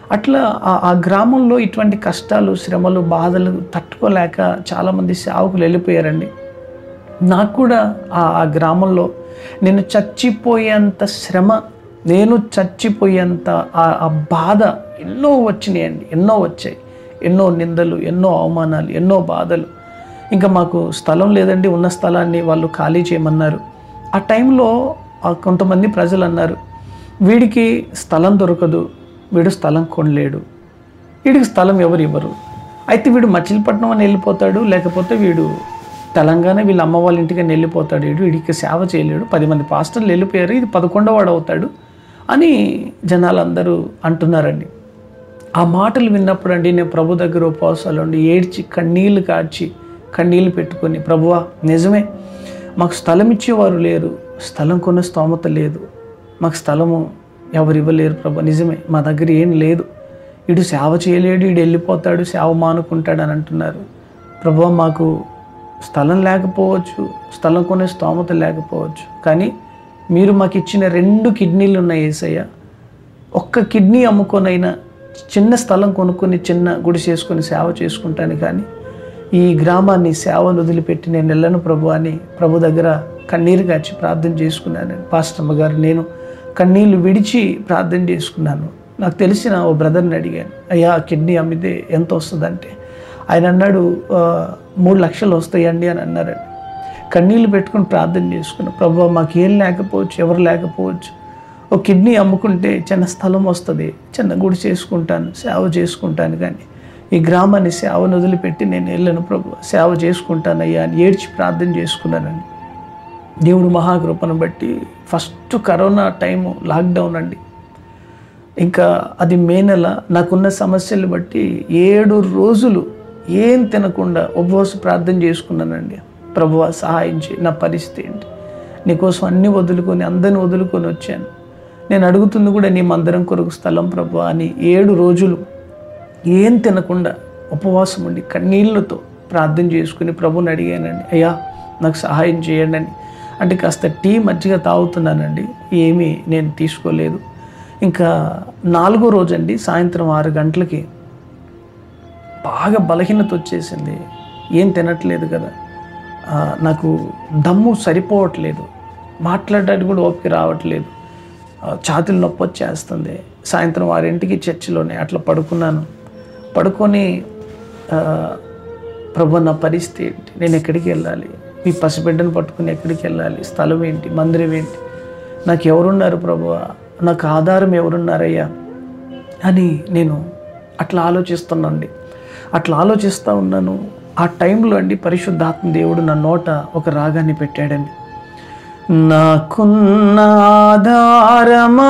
A: అట్లా ఆ- ఆ గ్రామంలో ఇటువంటి కష్టాలు శ్రమలు బాధలు తట్టుకోలేక చాలామంది సేవకులు వెళ్ళిపోయారండి నాకు కూడా ఆ ఆ గ్రామంలో నేను చచ్చిపోయేంత శ్రమ నేను చచ్చిపోయేంత ఆ ఆ బాధ ఎన్నో వచ్చినాయండి ఎన్నో వచ్చాయి ఎన్నో నిందలు ఎన్నో అవమానాలు ఎన్నో బాధలు ఇంకా మాకు స్థలం లేదండి ఉన్న స్థలాన్ని వాళ్ళు ఖాళీ చేయమన్నారు ఆ టైంలో ఆ కొంతమంది ప్రజలు అన్నారు వీడికి స్థలం దొరకదు వీడు స్థలం కొనలేడు వీడికి స్థలం ఎవరు ఇవ్వరు అయితే వీడు మచిలీపట్నం అని వెళ్ళిపోతాడు లేకపోతే వీడు తెలంగాణ వీళ్ళ అమ్మ వాళ్ళ ఇంటికి అని వెళ్ళిపోతాడు వీడు వీడికి సేవ చేయలేడు పది మంది పాస్టర్లు వెళ్ళిపోయారు ఇది పదకొండవాడు అవుతాడు అని జనాలందరూ అంటున్నారండి ఆ మాటలు విన్నప్పుడు అండి నేను ప్రభు దగ్గర ఉపవాసాలు ఉండి ఏడ్చి కన్నీళ్లు కార్చి కన్నీళ్లు పెట్టుకొని ప్రభువా నిజమే మాకు స్థలం ఇచ్చేవారు లేరు స్థలం కొన్న స్తోమత లేదు మాకు స్థలము ఎవరు ఇవ్వలేరు ప్రభు నిజమే మా దగ్గర ఏం లేదు ఇడు సేవ చేయలేడు ఇడు వెళ్ళిపోతాడు సేవ మానుకుంటాడు అని అంటున్నారు ప్రభు మాకు స్థలం లేకపోవచ్చు స్థలం కొనే స్తోమత లేకపోవచ్చు కానీ మీరు మాకు ఇచ్చిన రెండు కిడ్నీలు ఉన్నాయి ఏసయ్య ఒక్క కిడ్నీ అమ్ముకొనైనా చిన్న స్థలం కొనుక్కొని చిన్న గుడి చేసుకొని సేవ చేసుకుంటాను కానీ ఈ గ్రామాన్ని సేవను వదిలిపెట్టి నేను వెళ్ళను ప్రభు అని ప్రభు దగ్గర కన్నీరు కాచి ప్రార్థన చేసుకున్నాను పాస్టమ్మ గారు నేను కన్నీళ్లు విడిచి ప్రార్థన చేసుకున్నాను నాకు తెలిసిన ఓ బ్రదర్ని అడిగాను అయ్యా కిడ్నీ అమ్మితే ఎంత వస్తుందంటే ఆయన అన్నాడు "ఆ, మూడు లక్షలు వస్తాయండి అని అన్నారండి కన్నీళ్ళు పెట్టుకుని ప్రార్థన చేసుకున్నాను ప్రభు మాకు ఏం లేకపోవచ్చు ఎవరు లేకపోవచ్చు ఒక కిడ్నీ అమ్ముకుంటే చిన్న స్థలం వస్తుంది చిన్న గుడి చేసుకుంటాను సేవ చేసుకుంటాను కానీ ఈ గ్రామాన్ని సేవను వదిలిపెట్టి నేను వెళ్ళను ప్రభు సేవ చేసుకుంటానయ్యా అని ఏడ్చి ప్రార్థన చేసుకున్నానండి దేవుడు మహాకృపను బట్టి ఫస్ట్ కరోనా టైము లాక్డౌన్ అండి ఇంకా అది మే నెల నాకున్న సమస్యలు బట్టి ఏడు రోజులు ఏం తినకుండా ఉపవాస ప్రార్థన చేసుకున్నానండి ప్రభువా సహాయం చేయి నా పరిస్థితి ఏంటి నీకోసం అన్ని వదులుకొని అందరిని వదులుకొని వచ్చాను నేను అడుగుతుంది కూడా నీ మందిరం కొరకు స్థలం ప్రభు అని ఏడు రోజులు ఏం తినకుండా ఉపవాసం ఉండి కన్నీళ్ళతో ప్రార్థన చేసుకుని ప్రభుని అడిగానండి అయ్యా నాకు సహాయం చేయండి అని అంటే కాస్త టీ మజ్జిగ తాగుతున్నానండి ఏమీ నేను తీసుకోలేదు ఇంకా నాలుగో రోజు అండి సాయంత్రం ఆరు గంటలకి బాగా బలహీనత వచ్చేసింది ఏం తినట్లేదు కదా ఆ, నాకు దమ్ము సరిపోవట్లేదు మాట్లాడడానికి కూడా ఓపిక రావట్లేదు ఆ, ఛాతీలు నొప్పి వచ్చేస్తుంది సాయంత్రం ఆరింటికి చర్చిలోనే అట్లా పడుకున్నాను పడుకొని ఆ, ప్రభు నా పరిస్థితి ఏంటి నేను ఎక్కడికి వెళ్ళాలి మీ పసిబిడ్డను పట్టుకుని ఎక్కడికి వెళ్ళాలి స్థలం ఏంటి మందిరం ఏంటి నాకు ఎవరున్నారు ప్రభు నాకు ఆధారం ఎవరున్నారయ్యా అని నేను అట్లా ఆలోచిస్తున్నాండి అట్లా ఆలోచిస్తూ ఉన్నాను ఆ టైంలో అండి పరిశుద్ధాత్మ దేవుడు నా నోట ఒక రాగాన్ని పెట్టాడండి నాకున్న ఆధారమా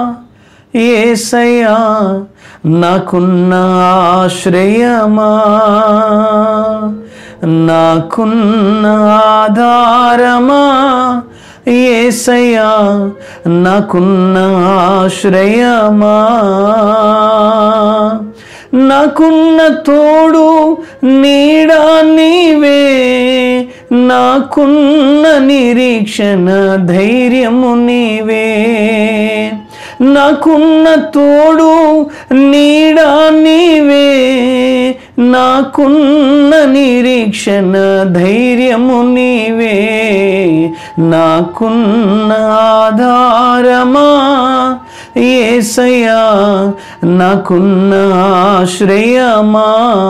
A: ఏసయ్యా నాకున్న ఆశ్రయమా నాకున్న ఆధారమా ఏసయ్యా నాకున్న ఆశ్రయమా నాకున్న తోడు నీడా నీవే నాకున్న నిరీక్షణ ధైర్యము నీవే నాకున్న తోడు నీడా నీవే నాకున్న నిరీక్షణ ధైర్యము నీవే నాకున్న ఆధారమా ఏసయ్యా నాకున్న ఆశ్రయమా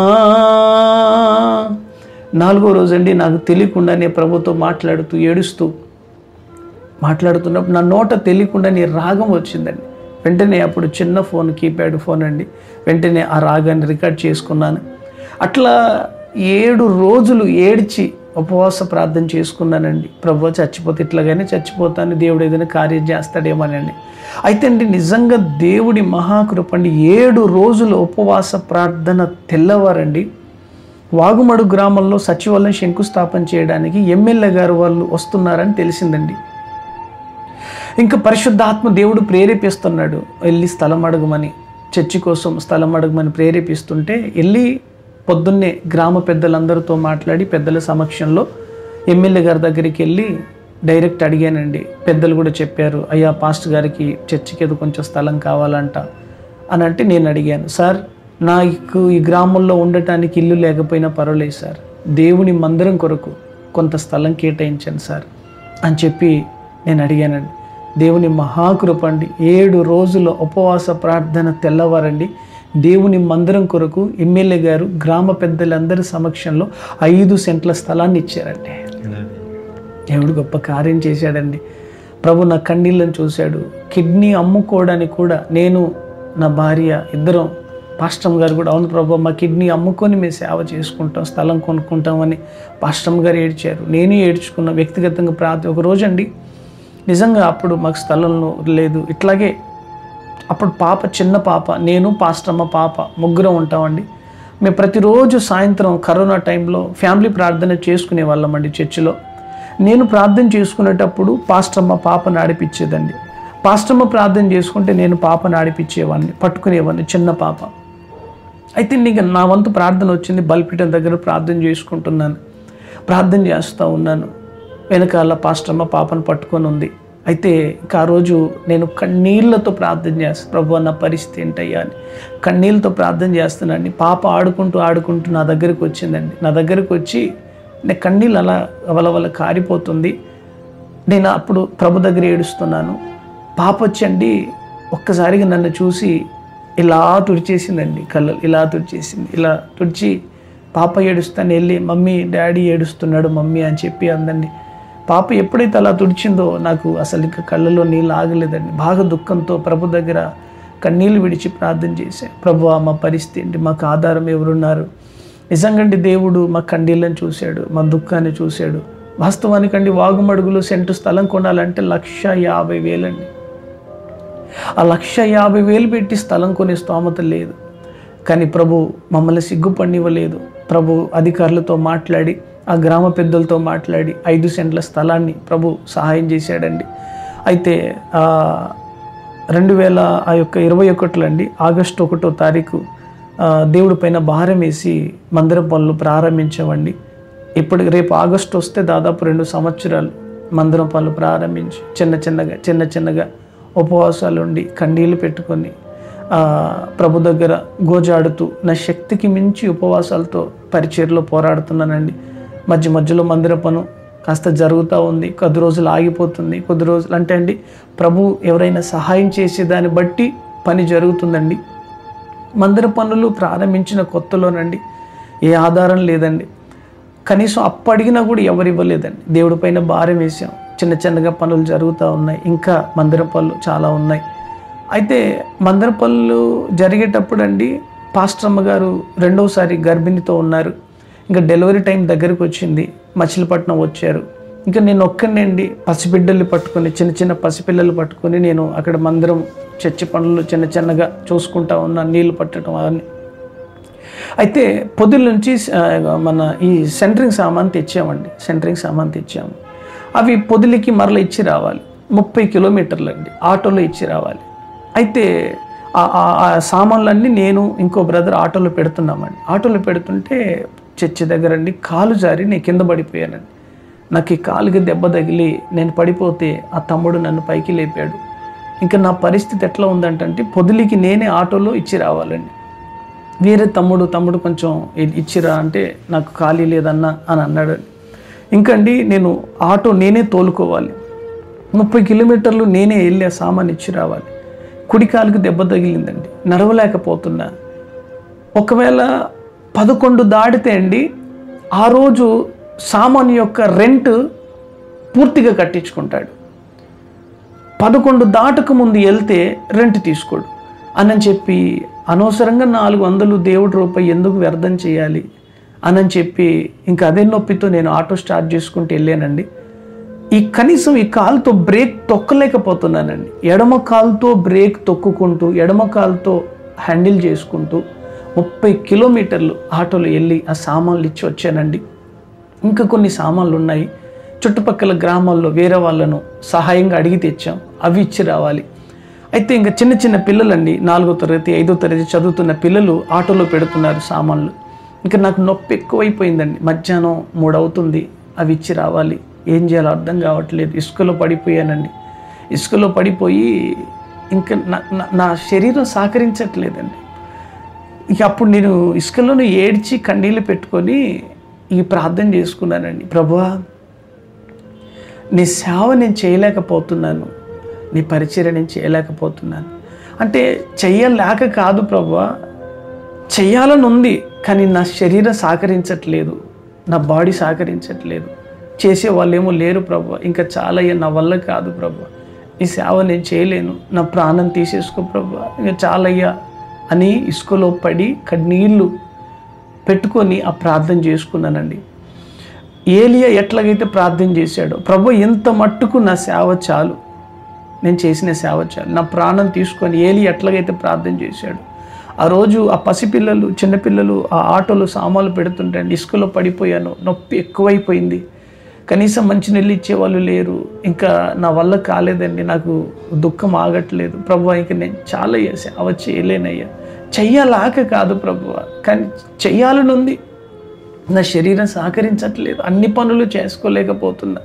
A: నాలుగో రోజండి నాకు తెలియకుండానే ప్రభుతో మాట్లాడుతూ ఏడుస్తూ మాట్లాడుతున్నప్పుడు నా నోట తెలియకుండా నీ రాగం వచ్చిందండి వెంటనే అప్పుడు చిన్న ఫోన్ కీప్యాడ్ ఫోన్ అండి వెంటనే ఆ రాగాన్ని రికార్డ్ చేసుకున్నాను అట్లా ఏడు రోజులు ఏడ్చి ఉపవాస ప్రార్థన చేసుకున్నానండి ప్రభు చచ్చిపోతే ఇట్లాగానే చచ్చిపోతాను దేవుడు ఏదైనా కార్యం చేస్తాడేమోనండి అయితే అండి నిజంగా దేవుడి మహాకృప అండి ఏడు రోజులు ఉపవాస ప్రార్థన తెల్లవారండి వాగుమడు గ్రామంలో సచివాలయం శంకుస్థాపన చేయడానికి ఎమ్మెల్యే గారు వాళ్ళు వస్తున్నారని తెలిసిందండి ఇంకా పరిశుద్ధాత్మ దేవుడు ప్రేరేపిస్తున్నాడు వెళ్ళి స్థలం అడగమని చర్చి కోసం స్థలం అడగమని ప్రేరేపిస్తుంటే వెళ్ళి పొద్దున్నే గ్రామ పెద్దలందరితో మాట్లాడి పెద్దల సమక్షంలో ఎమ్మెల్యే గారి దగ్గరికి వెళ్ళి డైరెక్ట్ అడిగానండి పెద్దలు కూడా చెప్పారు అయ్యా పాస్టర్ గారికి చర్చికి ఏదో కొంచెం స్థలం కావాలంట అని అంటే నేను అడిగాను సార్ నాకు ఈ గ్రామంలో ఉండటానికి ఇల్లు లేకపోయినా పర్వాలేదు సార్ దేవుని మందిరం కొరకు కొంత స్థలం కేటాయించాను సార్ అని చెప్పి నేను అడిగానండి దేవుని మహాకృప అండి ఏడు రోజుల ఉపవాస ప్రార్థన తెల్లవారండి దేవుని మందిరం కొరకు ఎమ్మెల్యే గారు గ్రామ పెద్దలందరి సమక్షంలో ఐదు సెంట్ల స్థలాన్ని ఇచ్చారండి దేవుడు గొప్ప కార్యం చేశాడండి ప్రభు నా కన్నీళ్ళని చూశాడు కిడ్నీ అమ్ముకోవడానికి కూడా నేను నా భార్య ఇద్దరం పాస్టమ్ గారు కూడా అవును ప్రభు మా కిడ్నీ అమ్ముకొని మేము సేవ చేసుకుంటాం స్థలం కొనుక్కుంటామని పాస్టమ్ గారు ఏడ్చారు నేను ఏడ్చుకున్న వ్యక్తిగతంగా ప్రార్థన ఒక రోజండి నిజంగా అప్పుడు మాకు స్థలంలో లేదు ఇట్లాగే అప్పుడు పాప చిన్న పాప నేను పాస్టమ్మ పాప ముగ్గురం ఉంటామండి మేము ప్రతిరోజు సాయంత్రం కరోనా టైంలో ఫ్యామిలీ ప్రార్థన చేసుకునే వాళ్ళమండి చర్చిలో నేను ప్రార్థన చేసుకునేటప్పుడు పాస్టమ్మ పాపను ఆడిపించేదండి పాస్టమ్మ ప్రార్థన చేసుకుంటే నేను పాపను ఆడిపించేవాడిని పట్టుకునేవాడిని చిన్న పాప అయితే నీకు నా వంతు ప్రార్థన వచ్చింది బలిపీఠం దగ్గర ప్రార్థన చేసుకుంటున్నాను ప్రార్థన చేస్తూ ఉన్నాను వెనకాల పాస్టమ్మ పాపను పట్టుకొని ఉంది అయితే ఇంకా ఆ రోజు నేను కన్నీళ్లతో ప్రార్థన చేస్తాను ప్రభు నా పరిస్థితి ఏంటయ్యా అని కన్నీళ్ళతో ప్రార్థన చేస్తున్నాను పాప ఆడుకుంటూ ఆడుకుంటూ నా దగ్గరికి వచ్చిందండి నా దగ్గరికి వచ్చి నేను కన్నీళ్ళు అలా వలవల కారిపోతుంది నేను అప్పుడు ప్రభు దగ్గర ఏడుస్తున్నాను పాప వచ్చండి ఒక్కసారిగా నన్ను చూసి ఇలా తుడిచేసిందండి కళ్ళు ఇలా తుడిచేసింది ఇలా తుడిచి పాప ఏడుస్తాను వెళ్ళి మమ్మీ డాడీ ఏడుస్తున్నాడు మమ్మీ అని చెప్పి అందండి పాప ఎప్పుడైతే అలా తుడిచిందో నాకు అసలు ఇంకా కళ్ళలో నీళ్ళు ఆగలేదండి బాగా దుఃఖంతో ప్రభు దగ్గర కన్నీళ్ళు విడిచి ప్రార్థన చేశాను ప్రభు మా పరిస్థితి ఏంటి మాకు ఆధారం ఎవరున్నారు నిజంగండి దేవుడు మా కండీళ్ళని చూశాడు మా దుఃఖాన్ని చూశాడు వాస్తవానికండి వాగుమడుగులో సెంటు స్థలం కొనాలంటే లక్ష యాభై వేలండి ఆ లక్ష యాభై వేలు పెట్టి స్థలం కొనే స్తోమత లేదు కానీ ప్రభు మమ్మల్ని సిగ్గుపడినివ్వలేదు ప్రభు అధికారులతో మాట్లాడి ఆ గ్రామ పెద్దలతో మాట్లాడి ఐదు సెంట్ల స్థలాన్ని ప్రభు సహాయం చేశాడండి అయితే ఆ, రెండు వేల ఆ యొక్క ఇరవై ఒకటిలో అండి ఆగస్టు ఒకటో తారీఖు ఆ, దేవుడి పైన భారం వేసి మందిర పనులు ప్రారంభించామండి ఇప్పుడు రేపు ఆగస్టు వస్తే దాదాపు రెండు సంవత్సరాలు మందిరం పనులు ప్రారంభించి చిన్న చిన్నగా చిన్న చిన్నగా ఉపవాసాలు ఉండి కండీలు పెట్టుకొని ఆ, ప్రభు దగ్గర గోజాడుతూ నా శక్తికి మించి ఉపవాసాలతో పరిచయలో పోరాడుతున్నానండి మధ్య మధ్యలో మందిర పను కాస్త జరుగుతూ ఉంది కొద్ది రోజులు ఆగిపోతుంది కొద్ది రోజులు అంటే అండి ప్రభు ఎవరైనా సహాయం చేసే దాన్ని బట్టి పని జరుగుతుందండి మందిర పనులు ప్రారంభించిన కొత్తలోనండి ఏ ఆధారం లేదండి కనీసం అప్పు అడిగినా కూడా ఎవరు ఇవ్వలేదండి దేవుడి పైన భారం వేసాం చిన్న చిన్నగా పనులు జరుగుతూ ఉన్నాయి ఇంకా మందిర పనులు చాలా ఉన్నాయి అయితే మందిర పనులు జరిగేటప్పుడు అండి పాస్టర్మ్మ గారు రెండవసారి గర్భిణితో ఉన్నారు ఇంకా డెలివరీ టైం దగ్గరికి వచ్చింది మచిలీపట్నం వచ్చారు ఇంకా నేను ఒక్కడినండి పసిబిడ్డల్ని పట్టుకొని చిన్న చిన్న పసిపిల్లలు పట్టుకొని నేను అక్కడ మందిరం చర్చి పనులు చిన్న చిన్నగా చూసుకుంటా ఉన్నాను నీళ్లు పట్టడం అవన్నీ అయితే పొద్దుల నుంచి ఆ, మన ఈ సెంటరింగ్ సామాన్ తెచ్చామండి సెంటరింగ్ సామాన్ తెచ్చాము అవి పొదిలికి మరల ఇచ్చి రావాలి ముప్పై కిలోమీటర్లు అండి ఆటోలో ఇచ్చి రావాలి అయితే ఆ- ఆ- ఆ సామాన్లన్నీ నేను ఇంకో బ్రదర్ ఆటోలో పెడుతున్నామండి ఆటోలో పెడుతుంటే చర్చి దగ్గర అండి కాలు జారి నేను కింద పడిపోయానండి నాకు ఈ కాలుకి దెబ్బ తగిలి నేను పడిపోతే ఆ తమ్ముడు నన్ను పైకి లేపాడు ఇంకా నా పరిస్థితి ఎట్లా ఉందంటే పొదిలికి నేనే ఆటోలో ఇచ్చి రావాలండి వేరే తమ్ముడు తమ్ముడు కొంచెం ఇ- ఇచ్చిరా అంటే నాకు ఖాళీ లేదన్నా అని అన్నాడు ఇంకండి నేను ఆటో నేనే తోలుకోవాలి ముప్పై కిలోమీటర్లు నేనే వెళ్ళి ఆ సామాన్ ఇచ్చి రావాలి కుడి కాలుకి దెబ్బ తగిలిందండి నడవలేకపోతున్నా ఒకవేళ పదకొండు దాటితే అండి ఆ రోజు సామాన్ యొక్క రెంట్ పూర్తిగా కట్టించుకుంటాడు పదకొండు దాటక ముందు వెళ్తే రెంట్ తీసుకోడు అని చెప్పి అనవసరంగా నాలుగు వందలు దేవుడి రూపాయి ఎందుకు వ్యర్థం చేయాలి అని చెప్పి ఇంకా అదే నొప్పితో నేను ఆటో స్టార్ట్ చేసుకుంటూ వెళ్ళానండి ఈ కనీసం ఈ కాలుతో బ్రేక్ తొక్కలేకపోతున్నానండి ఎడమ కాలుతో బ్రేక్ తొక్కుకుంటూ ఎడమ కాలుతో హ్యాండిల్ చేసుకుంటూ ముప్పై కిలోమీటర్లు ఆటోలో వెళ్ళి ఆ సామాన్లు ఇచ్చి వచ్చానండి ఇంకా కొన్ని సామాన్లు ఉన్నాయి చుట్టుపక్కల గ్రామాల్లో వేరే వాళ్ళను సహాయంగా అడిగి తెచ్చాం అవి ఇచ్చి రావాలి అయితే ఇంకా చిన్న చిన్న పిల్లలండి నాలుగో తరగతి ఐదో తరగతి చదువుతున్న పిల్లలు ఆటోలో పెడుతున్నారు సామాన్లు ఇంకా నాకు నొప్పి ఎక్కువైపోయిందండి మధ్యాహ్నం మూడు అవుతుంది అవి ఇచ్చి రావాలి ఏం చేయాలో అర్థం కావట్లేదు ఇసుకలో పడిపోయానండి ఇసుకలో పడిపోయి ఇంకా నా నా- నా శరీరం సహకరించట్లేదండి ఇక అప్పుడు నేను ఇసుకలోనే ఏడ్చి కన్నీళ్ళు పెట్టుకొని ఈ ప్రార్థన చేసుకున్నానండి ప్రభువా నీ సేవ నేను చేయలేకపోతున్నాను నీ పరిచర్య నేను చేయలేకపోతున్నాను అంటే చెయ్యలేక కాదు ప్రభువా చెయ్యాలని ఉంది కానీ నా శరీరం సహకరించట్లేదు నా బాడీ సహకరించట్లేదు చేసే వాళ్ళేమో లేరు ప్రభు ఇంకా చాలా అయ్యా నా వల్ల కాదు ప్రభు ఈ సేవ నేను చేయలేను నా ప్రాణం తీసేసుకో ప్రభు ఇంకా చాలయ్యా అని ఇసుకలో పడి కన్నీళ్ళు పెట్టుకొని ఆ ప్రార్థన చేసుకున్నానండి ఏలియా ఎట్లాగైతే ప్రార్థన చేశాడో ప్రభు ఎంత మట్టుకు నా సేవ చాలు నేను చేసిన సేవ చాలు నా ప్రాణం తీసుకొని ఏలి ఎట్లాగైతే ప్రార్థన చేశాడు ఆ రోజు ఆ పసిపిల్లలు చిన్నపిల్లలు ఆ ఆటోలో సామాన్లు పెడుతుంటే ఇసుకలో పడిపోయాను నొప్పి ఎక్కువైపోయింది కనీసం మంచినీళ్ళు ఇచ్చేవాళ్ళు లేరు ఇంకా నా వల్ల కాలేదండి నాకు దుఃఖం ఆగట్లేదు ప్రభు ఇంక నేను చాలా సేవ చేయలేనయ్యా చెయ్యాలాక కాదు ప్రభు కానీ చెయ్యాలని ఉంది నా శరీరం సహకరించట్లేదు అన్ని పనులు చేసుకోలేకపోతున్నా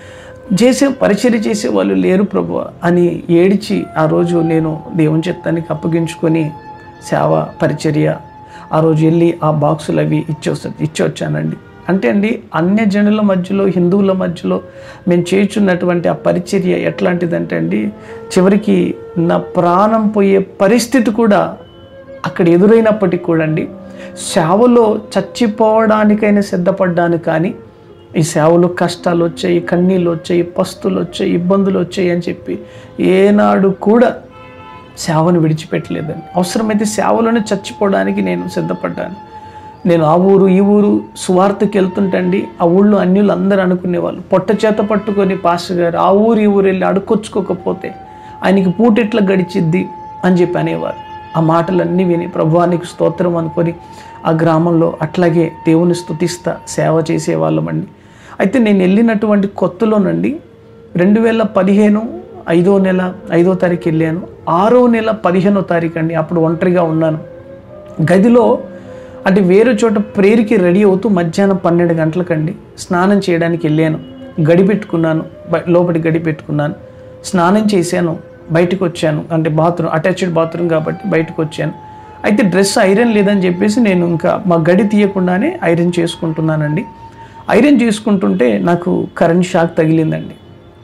A: చేసే పరిచర్య చేసే వాళ్ళు లేరు ప్రభు అని ఏడిచి ఆ రోజు నేను దేవుని చిత్తానికి అప్పగించుకొని సేవ పరిచర్య ఆ రోజు వెళ్ళి ఆ బాక్సులు అవి ఇచ్చొస్తా ఇచ్చొచ్చానండి అంటే అండి అన్య జనుల మధ్యలో హిందువుల మధ్యలో మేము చేయుచున్నటువంటి ఆ పరిచర్య ఎట్లాంటిదంటే అండి చివరికి నా ప్రాణం పోయే పరిస్థితి కూడా అక్కడ ఎదురైనప్పటికీ కూడా అండి సేవలో చచ్చిపోవడానికైనా సిద్ధపడ్డాను కానీ ఈ సేవలో కష్టాలు వచ్చాయి కన్నీళ్ళు వచ్చాయి పస్తులు వచ్చాయి ఇబ్బందులు వచ్చాయి అని చెప్పి ఏనాడు కూడా సేవను విడిచిపెట్టలేదండి అవసరమైతే సేవలోనే చచ్చిపోవడానికి నేను సిద్ధపడ్డాను నేను ఆ ఊరు ఈ ఊరు సువార్తకి వెళ్తుంటండి ఆ ఊళ్ళో అన్యులు అందరూ అనుకునేవాళ్ళు పొట్ట చేత పట్టుకొని పాస్టర్ గారు ఆ ఊరు ఈ ఊరు వెళ్ళి అడుక్కొచ్చుకోకపోతే ఆయనకి పూట ఎట్లా గడిచిద్ది అని చెప్పి అనేవారు ఆ మాటలన్నీ విని ప్రభువానికి స్తోత్రం అనుకొని ఆ గ్రామంలో అట్లాగే దేవుని స్తుతిస్తా సేవ చేసేవాళ్ళమండి అయితే నేను వెళ్ళినటువంటి కొత్తలోనండి రెండు వేల పదిహేను ఐదో నెల ఐదో తారీఖు వెళ్ళాను ఆరో నెల పదిహేనో తారీఖు అండి అప్పుడు ఒంటరిగా ఉన్నాను గదిలో అంటే వేరే చోట ప్రేరికి రెడీ అవుతూ మధ్యాహ్నం పన్నెండు గంటలకండి స్నానం చేయడానికి వెళ్ళాను గడి పెట్టుకున్నాను బ- లోపలి గడి పెట్టుకున్నాను స్నానం చేశాను బయటకు వచ్చాను అంటే బాత్రూమ్ అటాచ్డ్ బాత్రూమ్ కాబట్టి బయటకు వచ్చాను అయితే డ్రెస్ ఐరన్ లేదని చెప్పేసి నేను ఇంకా మా గడి తీయకుండానే ఐరన్ చేసుకుంటున్నానండి ఐరన్ చేసుకుంటుంటే నాకు కరెంట్ షాక్ తగిలిందండి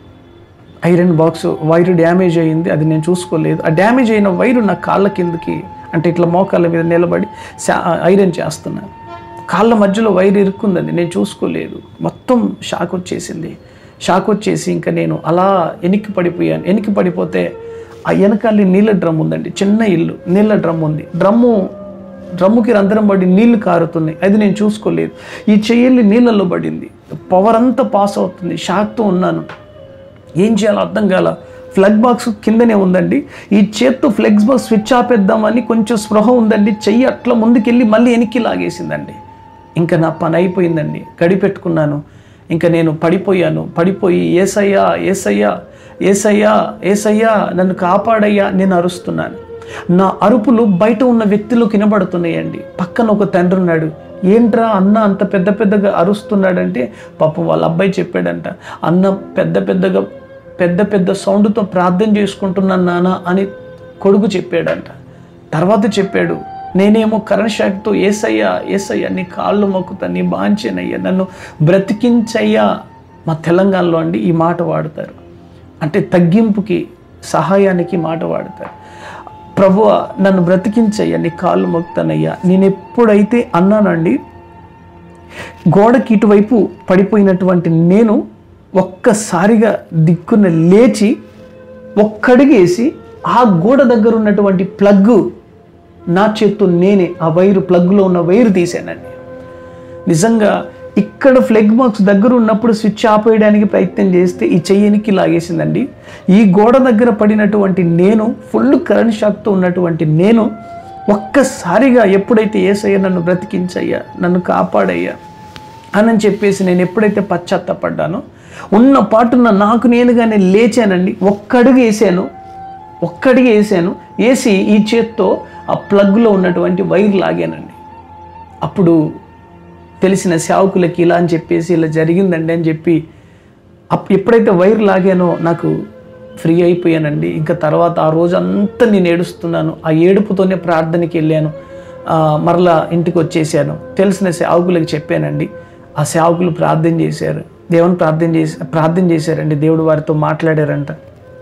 A: ఐరన్ బాక్స్ వైరు డ్యామేజ్ అయ్యింది అది నేను చూసుకోలేదు ఆ డ్యామేజ్ అయిన వైరు నా కాళ్ళ కిందకి అంటే ఇట్లా మోకాళ్ళ మీద నిలబడి శా- ఐరన్ చేస్తున్నాను కాళ్ళ మధ్యలో వైర్ ఇరుక్కుందండి నేను చూసుకోలేదు మొత్తం షాక్ వచ్చేసింది షాక్ వచ్చేసి ఇంకా నేను అలా వెనక్కి పడిపోయాను వెనక్కి పడిపోతే ఆ వెనకాల నీళ్ళ డ్రమ్ ఉందండి చిన్న ఇల్లు నీళ్ళ డ్రమ్ ఉంది డ్రమ్ము డ్రమ్ముకి రంధ్రం పడి నీళ్లు కారుతున్నాయి అది నేను చూసుకోలేదు ఈ చెయ్యి నీళ్ళల్లో పడింది పవర్ అంతా పాస్ అవుతుంది షాక్తో ఉన్నాను ఏం చేయాలో అర్థం కాల ఫ్లగ్ బాక్స్ కిందనే ఉందండి ఈ చేత్తో ఫ్లెక్స్ బాక్స్ స్విచ్ ఆపేద్దామని కొంచెం స్పృహ ఉందండి చెయ్యి అట్లా ముందుకెళ్ళి మళ్ళీ వెనక్కి లాగేసిందండి ఇంకా నా పని అయిపోయిందండి గడి పెట్టుకున్నాను ఇంకా నేను పడిపోయాను పడిపోయి ఏసయ్యా ఏసయ్యా ఏసయ్యా ఏసయ్యా నన్ను కాపాడయ్యా నేను అరుస్తున్నాను నా అరుపులు బయట ఉన్న వ్యక్తులు వినబడుతున్నాయండి పక్కన ఒక తండ్రి ఉన్నాడు ఏంట్రా అన్న అంత పెద్ద పెద్దగా అరుస్తున్నాడంటే పాపం వాళ్ళ అబ్బాయి చెప్పాడంట అన్న పెద్ద పెద్దగా పెద్ద పెద్ద సౌండ్తో ప్రార్థన చేసుకుంటున్నాను నాన్న అని కొడుకు చెప్పాడంట తర్వాత చెప్పాడు నేనేమో కరెంట్ షాక్తో ఏసయ్యా ఏసయ్యా నీ కాళ్ళు మొక్కుతా నీ బాంచేనయ్యా నన్ను బ్రతికించయ్యా మా తెలంగాణలో అండి ఈ మాట వాడతారు అంటే తగ్గింపుకి సహాయానికి మాట వాడతారు ప్రభువ నన్ను బ్రతికించయ్యా నీ కాళ్ళు మొక్కుతానయ్యా నేను ఎప్పుడైతే అన్నానండి గోడకి ఇటువైపు పడిపోయినటువంటి నేను ఒక్కసారిగా దిక్కున లేచి ఒక్కడిగేసి ఆ గోడ దగ్గర ఉన్నటువంటి ప్లగ్ నా చేత్తో నేనే ఆ వైరు ప్లగ్లో ఉన్న వైరు తీసానండి నిజంగా ఇక్కడ ఫ్లెగ్ బాక్స్ దగ్గర ఉన్నప్పుడు స్విచ్ ఆపేయడానికి ప్రయత్నం చేస్తే ఈ చెయ్యనికి లాగేసిందండి ఈ గోడ దగ్గర పడినటువంటి నేను ఫుల్ కరెంట్ షాక్తో ఉన్నటువంటి నేను ఒక్కసారిగా ఎప్పుడైతే ఏసయ్య నన్ను బ్రతికించయ్యా నన్ను కాపాడయ్యా అని చెప్పేసి నేను ఎప్పుడైతే పశ్చాత్తపడ్డానో ఉన్న పాటున నాకు నేనుగానే లేచానండి ఒక్కడుగు వేసాను ఒక్కడికి వేసాను వేసి ఈ చేత్తో ఆ ప్లగ్లో ఉన్నటువంటి వైర్ లాగానండి అప్పుడు తెలిసిన సేవకులకి ఇలా అని చెప్పేసి ఇలా జరిగిందండి అని చెప్పి అప్ ఎప్పుడైతే వైర్ లాగానో నాకు ఫ్రీ అయిపోయానండి ఇంకా తర్వాత ఆ రోజు అంతా నేను ఏడుస్తున్నాను ఆ ఏడుపుతోనే ప్రార్థనకి వెళ్ళాను ఆ, మరలా ఇంటికి వచ్చేసాను తెలిసిన సేవకులకు చెప్పానండి ఆ సేవకులు ప్రార్థన చేశారు దేవుని ప్రార్థన చేసి ప్రార్థన చేశారండి దేవుడు వారితో మాట్లాడారంట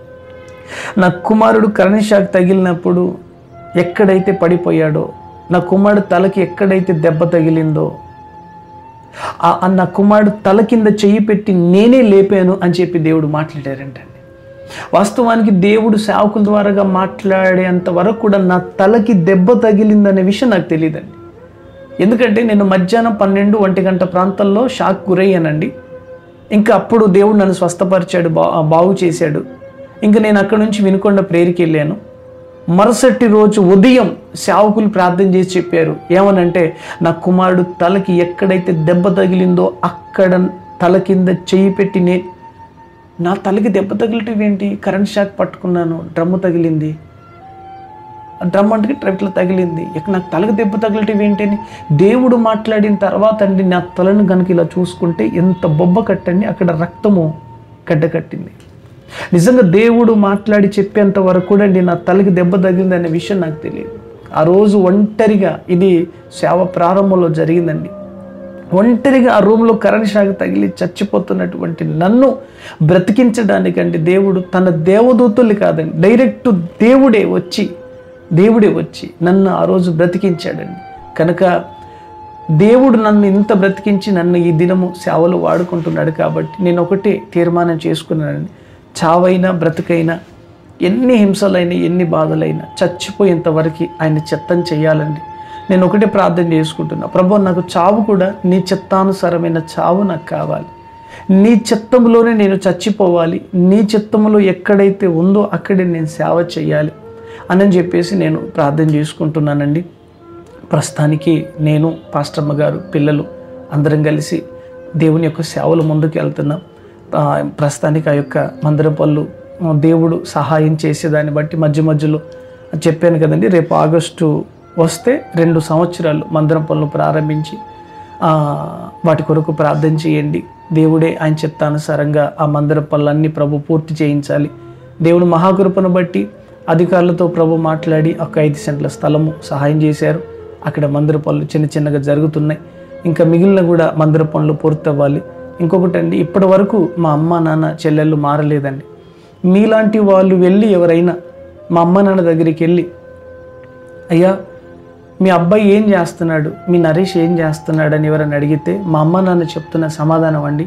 A: నా కుమారుడు కరెంట్ షాక్ తగిలినప్పుడు ఎక్కడైతే పడిపోయాడో నా కుమారుడు తలకి ఎక్కడైతే దెబ్బ తగిలిందో ఆ- ఆ నా కుమారుడు తల కింద చెయ్యి పెట్టి నేనే లేపాను అని చెప్పి దేవుడు మాట్లాడారంటండి వాస్తవానికి దేవుడు సేవకుల ద్వారాగా మాట్లాడేంత వరకు కూడా నా తలకి దెబ్బ తగిలిందనే విషయం నాకు తెలియదండి ఎందుకంటే నేను మధ్యాహ్నం పన్నెండు ఒంటి గంట ప్రాంతంలో షాక్ గురయ్యానండి ఇంకా అప్పుడు దేవుడు నన్ను స్వస్థపరిచాడు బా బాగు చేశాడు ఇంకా నేను అక్కడ నుంచి వినుకొండ ప్రేరికి వెళ్ళాను మరుసటి రోజు ఉదయం సేవకులు ప్రార్థన చేసి చెప్పారు ఏమనంటే నా కుమారుడు తలకి ఎక్కడైతే దెబ్బ తగిలిందో అక్కడ తల కింద చెయ్యి పెట్టి నే నా తలకి దెబ్బ తగిలటం ఏంటి కరెంట్ షాక్ పట్టుకున్నాను డ్రమ్ము తగిలింది ఆ డ్రమ్ అంటే ఇట్లా తగిలింది ఇక నాకు తలకు దెబ్బ తగలటం ఏంటని దేవుడు మాట్లాడిన తర్వాత అండి నా తలను కనుక ఇలా చూసుకుంటే ఎంత బొబ్బ కట్టండి అక్కడ రక్తము గడ్డ కట్టింది నిజంగా దేవుడు మాట్లాడి చెప్పేంత వరకు కూడా అండి నా తలకి దెబ్బ తగిలింది అనే విషయం నాకు తెలియదు ఆ రోజు ఒంటరిగా ఇది సేవ ప్రారంభంలో జరిగిందండి ఒంటరిగా ఆ రూమ్లో కరెంట్ షాక్ తగిలి చచ్చిపోతున్నటువంటి నన్ను బ్రతికించడానికండి దేవుడు తన దేవదూతుల్ని కాదండి డైరెక్ట్ దేవుడే వచ్చి దేవుడే వచ్చి నన్ను ఆ రోజు బ్రతికించాడండి కనుక దేవుడు నన్ను ఇంత బ్రతికించి నన్ను ఈ దినము సేవలు వాడుకుంటున్నాడు కాబట్టి నేను ఒకటే తీర్మానం చేసుకున్నానండి చావైనా బ్రతికైనా ఎన్ని హింసలైనా ఎన్ని బాధలైనా చచ్చిపోయేంత వరకు ఆయన చిత్తం చేయాలండి నేను ఒకటే ప్రార్థన చేసుకుంటున్నా ప్రభు నాకు చావు కూడా నీ చిత్తానుసారమైన చావు నాకు కావాలి నీ చిత్తములోనే నేను చచ్చిపోవాలి నీ చిత్తములో ఎక్కడైతే ఉందో అక్కడే నేను సేవ చేయాలి అని చెప్పేసి నేను ప్రార్థన చేసుకుంటున్నానండి ప్రస్తుతానికి నేను పాస్టమ్మ గారు పిల్లలు అందరం కలిసి దేవుని యొక్క సేవలు ముందుకు వెళ్తున్నాం ఆ, ప్రస్తుతానికి ఆ యొక్క మందిరం పళ్ళు ఆ, దేవుడు సహాయం చేసేదాన్ని బట్టి మధ్య మధ్యలో చెప్పాను కదండి రేపు ఆగస్టు వస్తే రెండు సంవత్సరాలు మందిరం పనులు ప్రారంభించి ఆ, వాటి కొరకు ప్రార్థన చేయండి దేవుడే ఆయన చిత్తానుసారంగా ఆ మందిర పనులన్నీ ప్రభు పూర్తి చేయించాలి దేవుడు మహాకృపను బట్టి అధికారులతో ప్రభు మాట్లాడి ఒక ఐదు సెంట్ల స్థలము సహాయం చేశారు అక్కడ మందిర పనులు చిన్న చిన్నగా జరుగుతున్నాయి ఇంకా మిగిలిన కూడా మందిర పనులు పూర్తవ్వాలి ఇంకొకటి అండి ఇప్పటి వరకు మా అమ్మ నాన్న చెల్లెళ్ళు మారలేదండి మీలాంటి వాళ్ళు వెళ్ళి ఎవరైనా మా అమ్మ నాన్న దగ్గరికి వెళ్ళి అయ్యా మీ అబ్బాయి ఏం చేస్తున్నాడు మీ నరేష్ ఏం చేస్తున్నాడు అని ఎవరైనా అడిగితే మా అమ్మ నాన్న చెప్తున్న సమాధానం అండి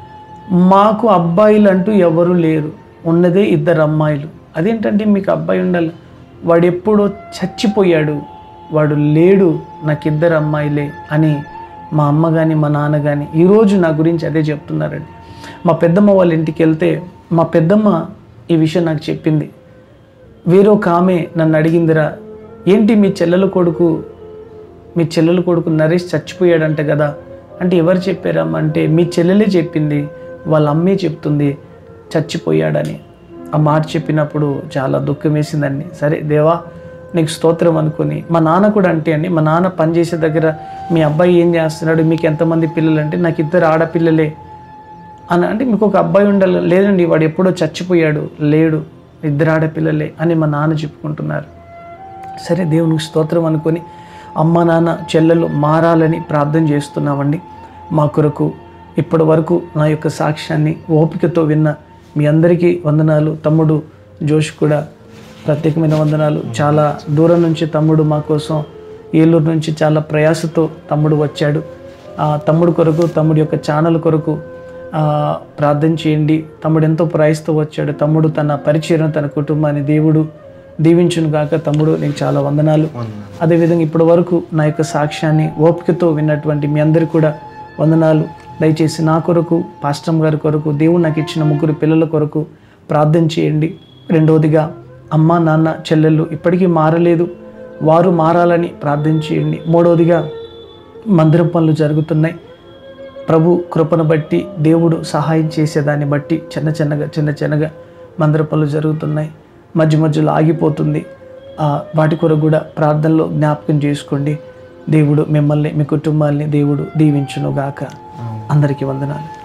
A: మాకు అబ్బాయిలు అంటూ ఎవరు లేరు ఉన్నదే ఇద్దరు అమ్మాయిలు అదేంటంటే మీకు అబ్బాయి ఉండాలి వాడు ఎప్పుడో చచ్చిపోయాడు వాడు లేడు నాకు ఇద్దరు అమ్మాయిలే అని మా అమ్మ కానీ మా నాన్న కానీ ఈరోజు నా గురించి అదే చెప్తున్నారండి మా పెద్దమ్మ వాళ్ళ ఇంటికి వెళ్తే మా పెద్దమ్మ ఈ విషయం నాకు చెప్పింది వేరొక ఆమె నన్ను అడిగిందిరా ఏంటి మీ చెల్లెల కొడుకు మీ చెల్లెల కొడుకు నరేష్ చచ్చిపోయాడంట కదా అంటే ఎవరు చెప్పారమ్మా అంటే మీ చెల్లెలే చెప్పింది వాళ్ళ అమ్మే చెప్తుంది చచ్చిపోయాడని ఆ మాట చెప్పినప్పుడు చాలా దుఃఖం వేసిందండి సరే దేవా నీకు స్తోత్రం అనుకుని మా నాన్న కూడా అంటే అండి మా నాన్న పనిచేసే దగ్గర మీ అబ్బాయి ఏం చేస్తున్నాడు మీకు ఎంతమంది పిల్లలు అంటే నాకు ఇద్దరు ఆడపిల్లలే అని అంటే మీకు ఒక అబ్బాయి ఉండాలి లేదండి వాడు ఎప్పుడో చచ్చిపోయాడు లేడు ఇద్దరు ఆడపిల్లలే అని మా నాన్న చెప్పుకుంటున్నారు సరే దేవునికి స్తోత్రం అనుకొని అమ్మ నాన్న చెల్లెలు మారాలని ప్రార్థన చేస్తున్నామండి మా కొరకు ఇప్పటి వరకు నా యొక్క సాక్ష్యాన్ని ఓపికతో విన్న మీ అందరికీ వందనాలు తమ్ముడు జోష్ కూడా ప్రత్యేకమైన వందనాలు చాలా దూరం నుంచి తమ్ముడు మా కోసం ఏలూరు నుంచి చాలా ప్రయాసతో తమ్ముడు వచ్చాడు ఆ తమ్ముడు కొరకు తమ్ముడు యొక్క ఛానల్ కొరకు ఆ, ప్రార్థన చేయండి తమ్ముడు ఎంతో ప్రయాసతో వచ్చాడు తమ్ముడు తన పరిచయం తన కుటుంబాన్ని దేవుడు దీవించును గాక తమ్ముడు నీకు చాలా వందనాలు అదేవిధంగా ఇప్పటి వరకు నా యొక్క సాక్ష్యాన్ని ఓపికతో విన్నటువంటి మీ అందరికీ కూడా వందనాలు దయచేసి నా కొరకు పాస్టమ్ గారి కొరకు దేవుడు నాకు ఇచ్చిన ముగ్గురు పిల్లల కొరకు ప్రార్థన చేయండి రెండవదిగా అమ్మ నాన్న చెల్లెళ్ళు ఇప్పటికీ మారలేదు వారు మారాలని ప్రార్థన చేయండి మూడవదిగా మందిరం పనులు జరుగుతున్నాయి ప్రభు కృపను బట్టి దేవుడు సహాయం చేసేదాన్ని బట్టి చిన్న చిన్నగా చిన్న చిన్నగా మందిర పనులు జరుగుతున్నాయి మధ్య మధ్యలో ఆగిపోతుంది ఆ, వాటి కొరకు కూడా ప్రార్థనలో జ్ఞాపకం చేసుకోండి దేవుడు మిమ్మల్ని మీ కుటుంబాల్ని దేవుడు దీవించునుగాక అందరికీ వందనాలు